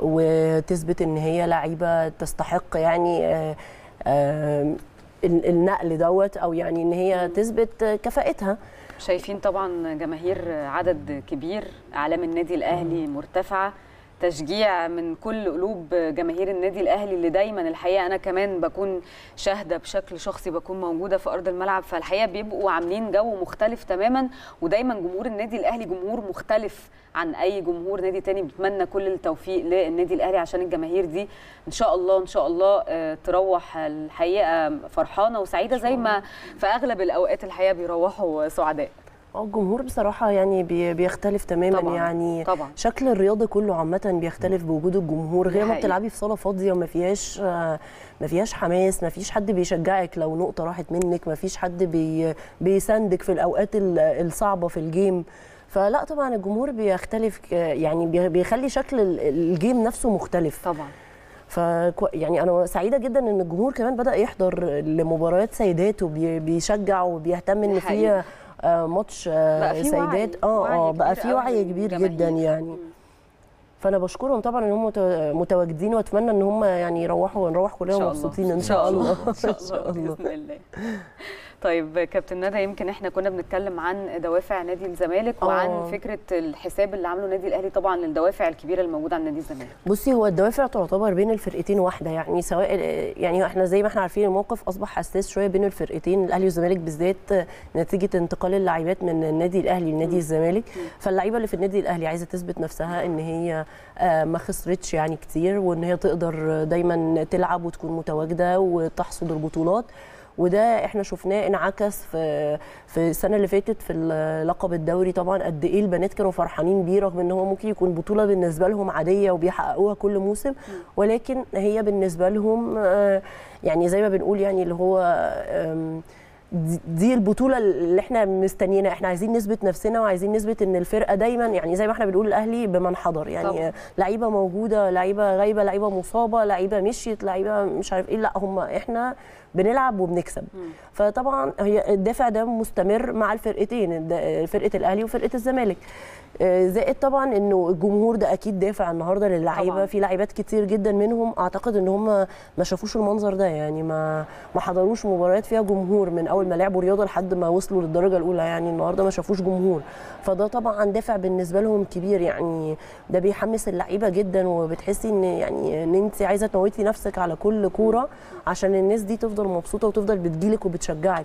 وتثبت ان هي لعيبه تستحق يعني آه، آه، ال- النقل دوت او يعني ان هي تثبت كفاءتها شايفين طبعا جماهير عدد كبير اعلام النادي الاهلي مرتفعه تشجيع من كل قلوب جماهير النادي الاهلي اللي دايما الحقيقه انا كمان بكون شاهده بشكل شخصي بكون موجوده في ارض الملعب فالحقيقه بيبقوا عاملين جو مختلف تماما ودايما جمهور النادي الاهلي جمهور مختلف عن اي جمهور نادي تاني بتمنى كل التوفيق للنادي الاهلي عشان الجماهير دي ان شاء الله ان شاء الله آه، تروح الحقيقه فرحانه وسعيده زي ما في اغلب الاوقات الحقيقه بيروحوا سعداء اه الجمهور بصراحه يعني بي- بيختلف تماما طبعاً، يعني طبعا شكل الرياضه كله عامه بيختلف بوجود الجمهور دي غير ما حقيقة. بتلعبي في صاله فاضيه وما فيهاش آه، ما فيهاش حماس ما فيش حد بيشجعك لو نقطه راحت منك ما فيش حد بي بيساندك في الاوقات ال- الصعبه في الجيم فلا طبعا الجمهور بيختلف آه، يعني بي- بيخلي شكل ال- الجيم نفسه مختلف طبعا ف يعني انا سعيده جدا ان الجمهور كمان بدا يحضر لمباريات سيدات وبيشجع وبيهتم ان دي حقيقة. في آه، ماتش آه، بقى في سيدات وعي. اه وعي اه بقى كبير في قوي وعي من كبير الجماهير. جدا يعني مم. فانا بشكرهم طبعا ان هم مت- متواجدين واتمنى ان هم يعني يروحوا ونروح إن كلنا شاء الله. مبسوطين ان شاء الله ان شاء الله باذن الله طيب كابتن ندى يمكن احنا كنا بنتكلم عن دوافع نادي الزمالك آه. وعن فكره الحساب اللي عامله النادي الاهلي طبعا للدوافع الكبيره اللي موجوده عند نادي الزمالك بصي هو الدوافع تعتبر بين الفرقتين واحده يعني سواء يعني احنا زي ما احنا عارفين الموقف اصبح حساس شويه بين الفرقتين الاهلي والزمالك بالذات نتيجه انتقال اللاعبات من النادي الاهلي لنادي الزمالك فاللعيبه اللي في النادي الاهلي عايزه تثبت نفسها ان هي آه، ما خسرتش يعني كتير وان هي تقدر دايما تلعب وتكون متواجده وتحصد البطولات وده احنا شفناه انعكس في في السنه اللي فاتت في اللقب الدوري طبعا قد ايه البنات كانوا فرحانين بيه رغم ان هو ممكن يكون بطوله بالنسبه لهم عاديه وبيحققوها كل موسم ولكن هي بالنسبه لهم آه، يعني زي ما بنقول يعني اللي هو آم، دي- دي البطوله اللي احنا مستنيينها احنا عايزين نثبت نفسنا وعايزين نثبت ان الفرقه دايما يعني زي ما احنا بنقول الاهلي بمن حضر يعني طبعاً. لعيبه موجوده لعيبه غايبه لعيبه مصابه لعيبه مشيت لعيبه مش عارف ايه لا هم احنا بنلعب وبنكسب فطبعا هي الدافع ده مستمر مع الفرقتين الد- فرقه الاهلي وفرقه الزمالك آه، زائد طبعا انه الجمهور ده اكيد دافع النهارده للعيبه طبعاً. في لعيبات كتير جدا منهم اعتقد ان هم ما شافوش المنظر ده يعني ما ما حضروش مباريات فيها جمهور من اول ما لعبوا رياضه لحد ما وصلوا للدرجه الاولى يعني النهارده ما شافوش جمهور فده طبعا دافع بالنسبه لهم كبير يعني ده بيحمس اللعيبه جدا وبتحسي ان يعني ان انت عايزه تموتي نفسك على كل كوره عشان الناس دي تفضل مبسوطه وتفضل بتجيلك وبتشجعك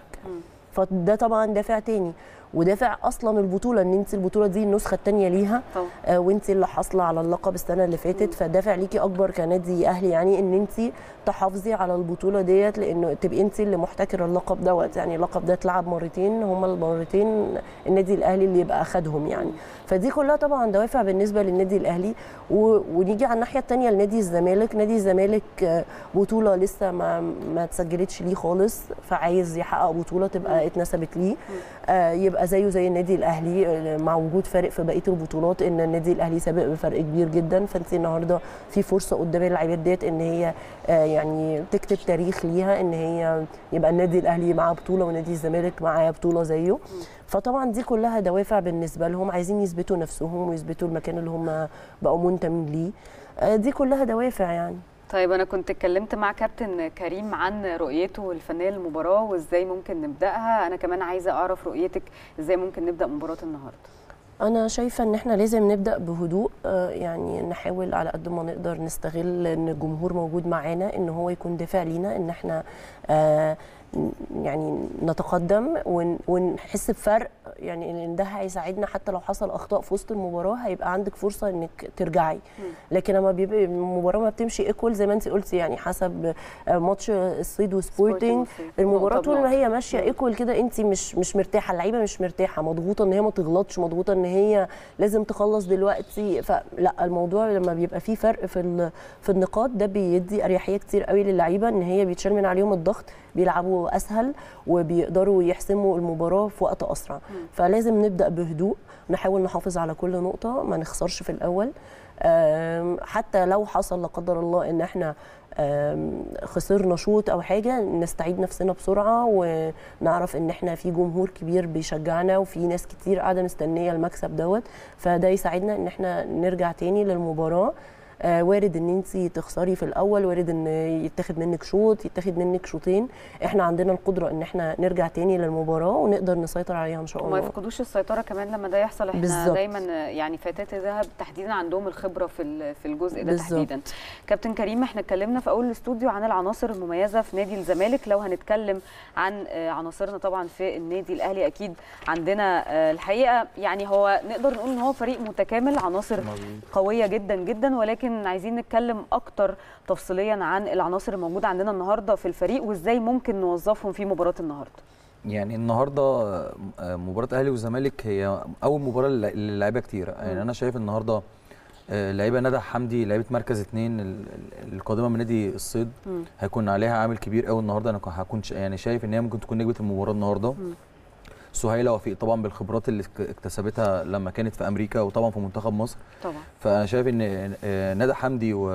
فده طبعا دافع تاني ودافع اصلا البطوله ان انت البطوله دي النسخه الثانيه ليها طبعا آه، وانت اللي حاصله على اللقب السنه اللي فاتت فدافع ليكي اكبر كنادي اهلي يعني ان انت تحافظي على البطوله ديت لانه تبقي انت اللي محتكره اللقب دوت يعني اللقب ده اتلعب مرتين هما المرتين النادي الاهلي اللي يبقى اخدهم يعني فدي كلها طبعا دوافع بالنسبه للنادي الاهلي و... ونيجي على الناحيه الثانيه لنادي الزمالك نادي الزمالك آه، بطوله لسه ما ما اتسجلتش ليه خالص فعايز يحقق بطوله تبقى اتنسبت ليه آه، يبقى زيه زي النادي الاهلي آه، مع وجود فارق في بقيه البطولات ان النادي الاهلي سابق بفرق كبير جدا فانت النهارده في فرصه قدام اللعيبات ديت ان هي آه، يعني تكتب تاريخ ليها ان هي يبقى النادي الاهلي معاه بطوله ونادي الزمالك معاه بطوله زيه فطبعا دي كلها دوافع بالنسبه لهم عايزين يثبتوا نفسهم ويثبتوا المكان اللي هم بقوا منتمين ليه آه، دي كلها دوافع يعني طيب انا كنت اتكلمت مع كابتن كريم عن رؤيته الفنيه للمباراه وازاي ممكن نبداها انا كمان عايزه اعرف رؤيتك ازاي ممكن نبدا مباراه النهارده انا شايفه ان احنا لازم نبدا بهدوء آه، يعني نحاول على قد ما نقدر نستغل ان الجمهور موجود معانا ان هو يكون دافع لينا ان احنا آه، ن- يعني نتقدم ون- ونحس بفرق يعني ان ده هيساعدنا حتى لو حصل اخطاء في وسط المباراه هيبقى عندك فرصه انك ترجعي لكن لما بيبقى المباراه ما بتمشي ايكوال زي ما انت قلتي يعني حسب آه، ماتش الصيد وسبورتنج المباراه طول ما هي ماشيه ايكوال كده انت مش مش مرتاحه اللعيبه مش مرتاحه مضغوطه ان هي ما تغلطش مضغوطه ان هي لازم تخلص دلوقتي فلا الموضوع لما بيبقى فيه فرق في ال- في النقاط ده بيدي اريحيه كتير قوي للعيبه ان هي بيتشال من عليهم الضغط بيلعبوا اسهل وبيقدروا يحسموا المباراه في وقت اسرع فلازم نبدا بهدوء نحاول نحافظ على كل نقطه ما نخسرش في الاول آم، حتى لو حصل لا قدر الله ان احنا آم، خسرنا شوط او حاجه نستعيد نفسنا بسرعه ونعرف ان احنا في جمهور كبير بيشجعنا وفي ناس كتير قاعده مستنيه المكسب دوت فده يساعدنا ان احنا نرجع تاني للمباراه آه، وارد ان انت تخسري في الاول وارد ان يتاخد منك شوط يتاخد منك شوطين احنا عندنا القدره ان احنا نرجع تاني للمباراه ونقدر نسيطر عليها ان شاء وما الله يفقدوش السيطره كمان لما ده يحصل احنا بالظبط. دايما يعني فتاه الذهب تحديدا عندهم الخبره في ال- في الجزء ده بالظبط. تحديدا كابتن كريم احنا اتكلمنا في اول الاستوديو عن العناصر المميزه في نادي الزمالك لو هنتكلم عن آه، عناصرنا طبعا في النادي الاهلي اكيد عندنا آه، الحقيقه يعني هو نقدر نقول ان هو فريق متكامل عناصر قويه جدا جدا ولكن عايزين نتكلم اكتر تفصيليا عن العناصر الموجوده عندنا النهارده في الفريق وازاي ممكن نوظفهم في مباراه النهارده يعني النهارده آه، مباراه اهلي والزمالك هي اول مباراه لل- للاعيبه كتيره يعني انا شايف النهارده آه، لعيبه ندى حمدي لعيبه مركز اثنين ال- ال- القادمه من نادي الصيد مم. هيكون عليها عامل كبير قوي النهارده انا هكون ش- يعني شايف ان هي ممكن تكون نجمه المباراه النهارده سهيله وفيق طبعا بالخبرات اللي اك- اكتسبتها لما كانت في امريكا وطبعا في منتخب مصر طبعا فانا شايف ان آه، ندى حمدي و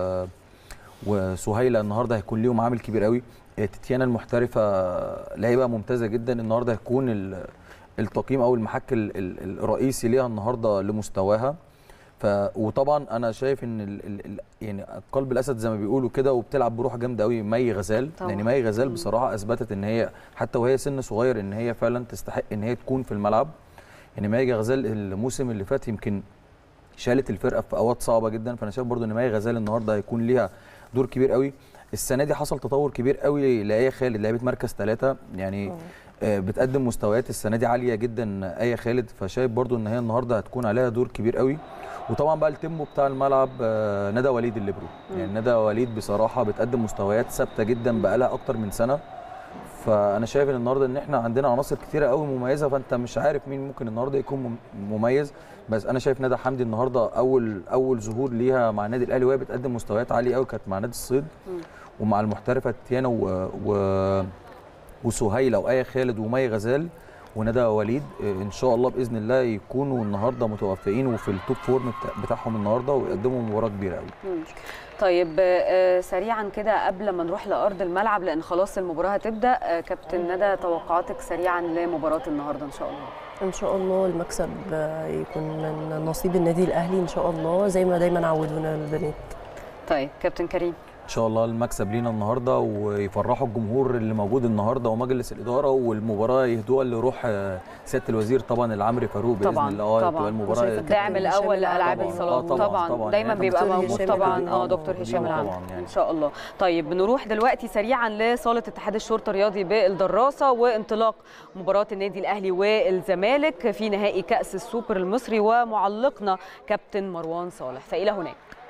وسهيله النهارده هيكون ليهم عامل كبير قوي آه، تتيانا المحترفه لعيبه ممتازه جدا النهارده هيكون ال- التقييم او المحك ال- ال- الرئيسي ليها النهارده لمستواها ف وطبعا انا شايف ان ال... ال... ال... يعني قلب الاسد زي ما بيقولوا كده وبتلعب بروح جامده قوي مي غزال طبعاً. يعني مي غزال مم. بصراحه اثبتت ان هي حتى وهي سن صغير ان هي فعلا تستحق ان هي تكون في الملعب يعني مي غزال الموسم اللي فات يمكن شالت الفرقه في اوقات صعبه جدا فانا شايف برضو ان مي غزال النهارده هيكون ليها دور كبير قوي السنه دي حصل تطور كبير قوي لايه خالد لعيبه مركز ثلاثة يعني آه، بتقدم مستويات السنه دي عاليه جدا ايه خالد فشايف برضو ان هي النهارده هتكون عليها دور كبير قوي وطبعا بقى التيمو بتاع الملعب آه، ندى وليد الليبرو يعني ندى وليد بصراحه بتقدم مستويات ثابته جدا بقى لها اكتر من سنه فانا شايف ان النهارده ان احنا عندنا عناصر كتيره قوي مميزه فانت مش عارف مين ممكن النهارده يكون مم- مميز بس انا شايف ندى حمدي النهارده اول اول ظهور ليها مع النادي الاهلي وهي بتقدم مستويات عاليه قوي كانت مع نادي الصيد ومع المحترفه تيانا و... و... وسهيله وايه خالد ومي غزال وندى وليد إيه، ان شاء الله باذن الله يكونوا النهارده متوفقين وفي التوب فورم بتاع- بتاعهم النهارده ويقدموا مباراه كبيره قوي مم. طيب آه، سريعا كده قبل ما نروح لارض الملعب لان خلاص المباراه هتبدا آه، كابتن ندى توقعاتك سريعا لمباراه النهارده ان شاء الله ان شاء الله المكسب آه، يكون من نصيب النادي الاهلي ان شاء الله زي ما دايما عودونا البنات طيب كابتن كريم ان شاء الله المكسب لينا النهارده ويفرحوا الجمهور اللي موجود النهارده ومجلس الاداره والمباراه يهدوها لروح آه، سياده الوزير طبعا العمري فاروق باذن طبعا الله آه، طبعا تبقى المباراه وشايفة الداعم هشام الاول العقل. لالعاب طبعاً. الصالات آه، طبعاً، طبعا طبعاً. دايما يعني بيبقى دكتور موجود هشام طبعا العقل. اه آه، دكتور دي هشام العقل طبعاً يعني. ان شاء الله طيب بنروح دلوقتي سريعا لصاله اتحاد الشرطه الرياضي بالدراسه وانطلاق مباراه النادي الاهلي والزمالك في نهائي كاس السوبر المصري ومعلقنا كابتن مروان صالح فالى هناك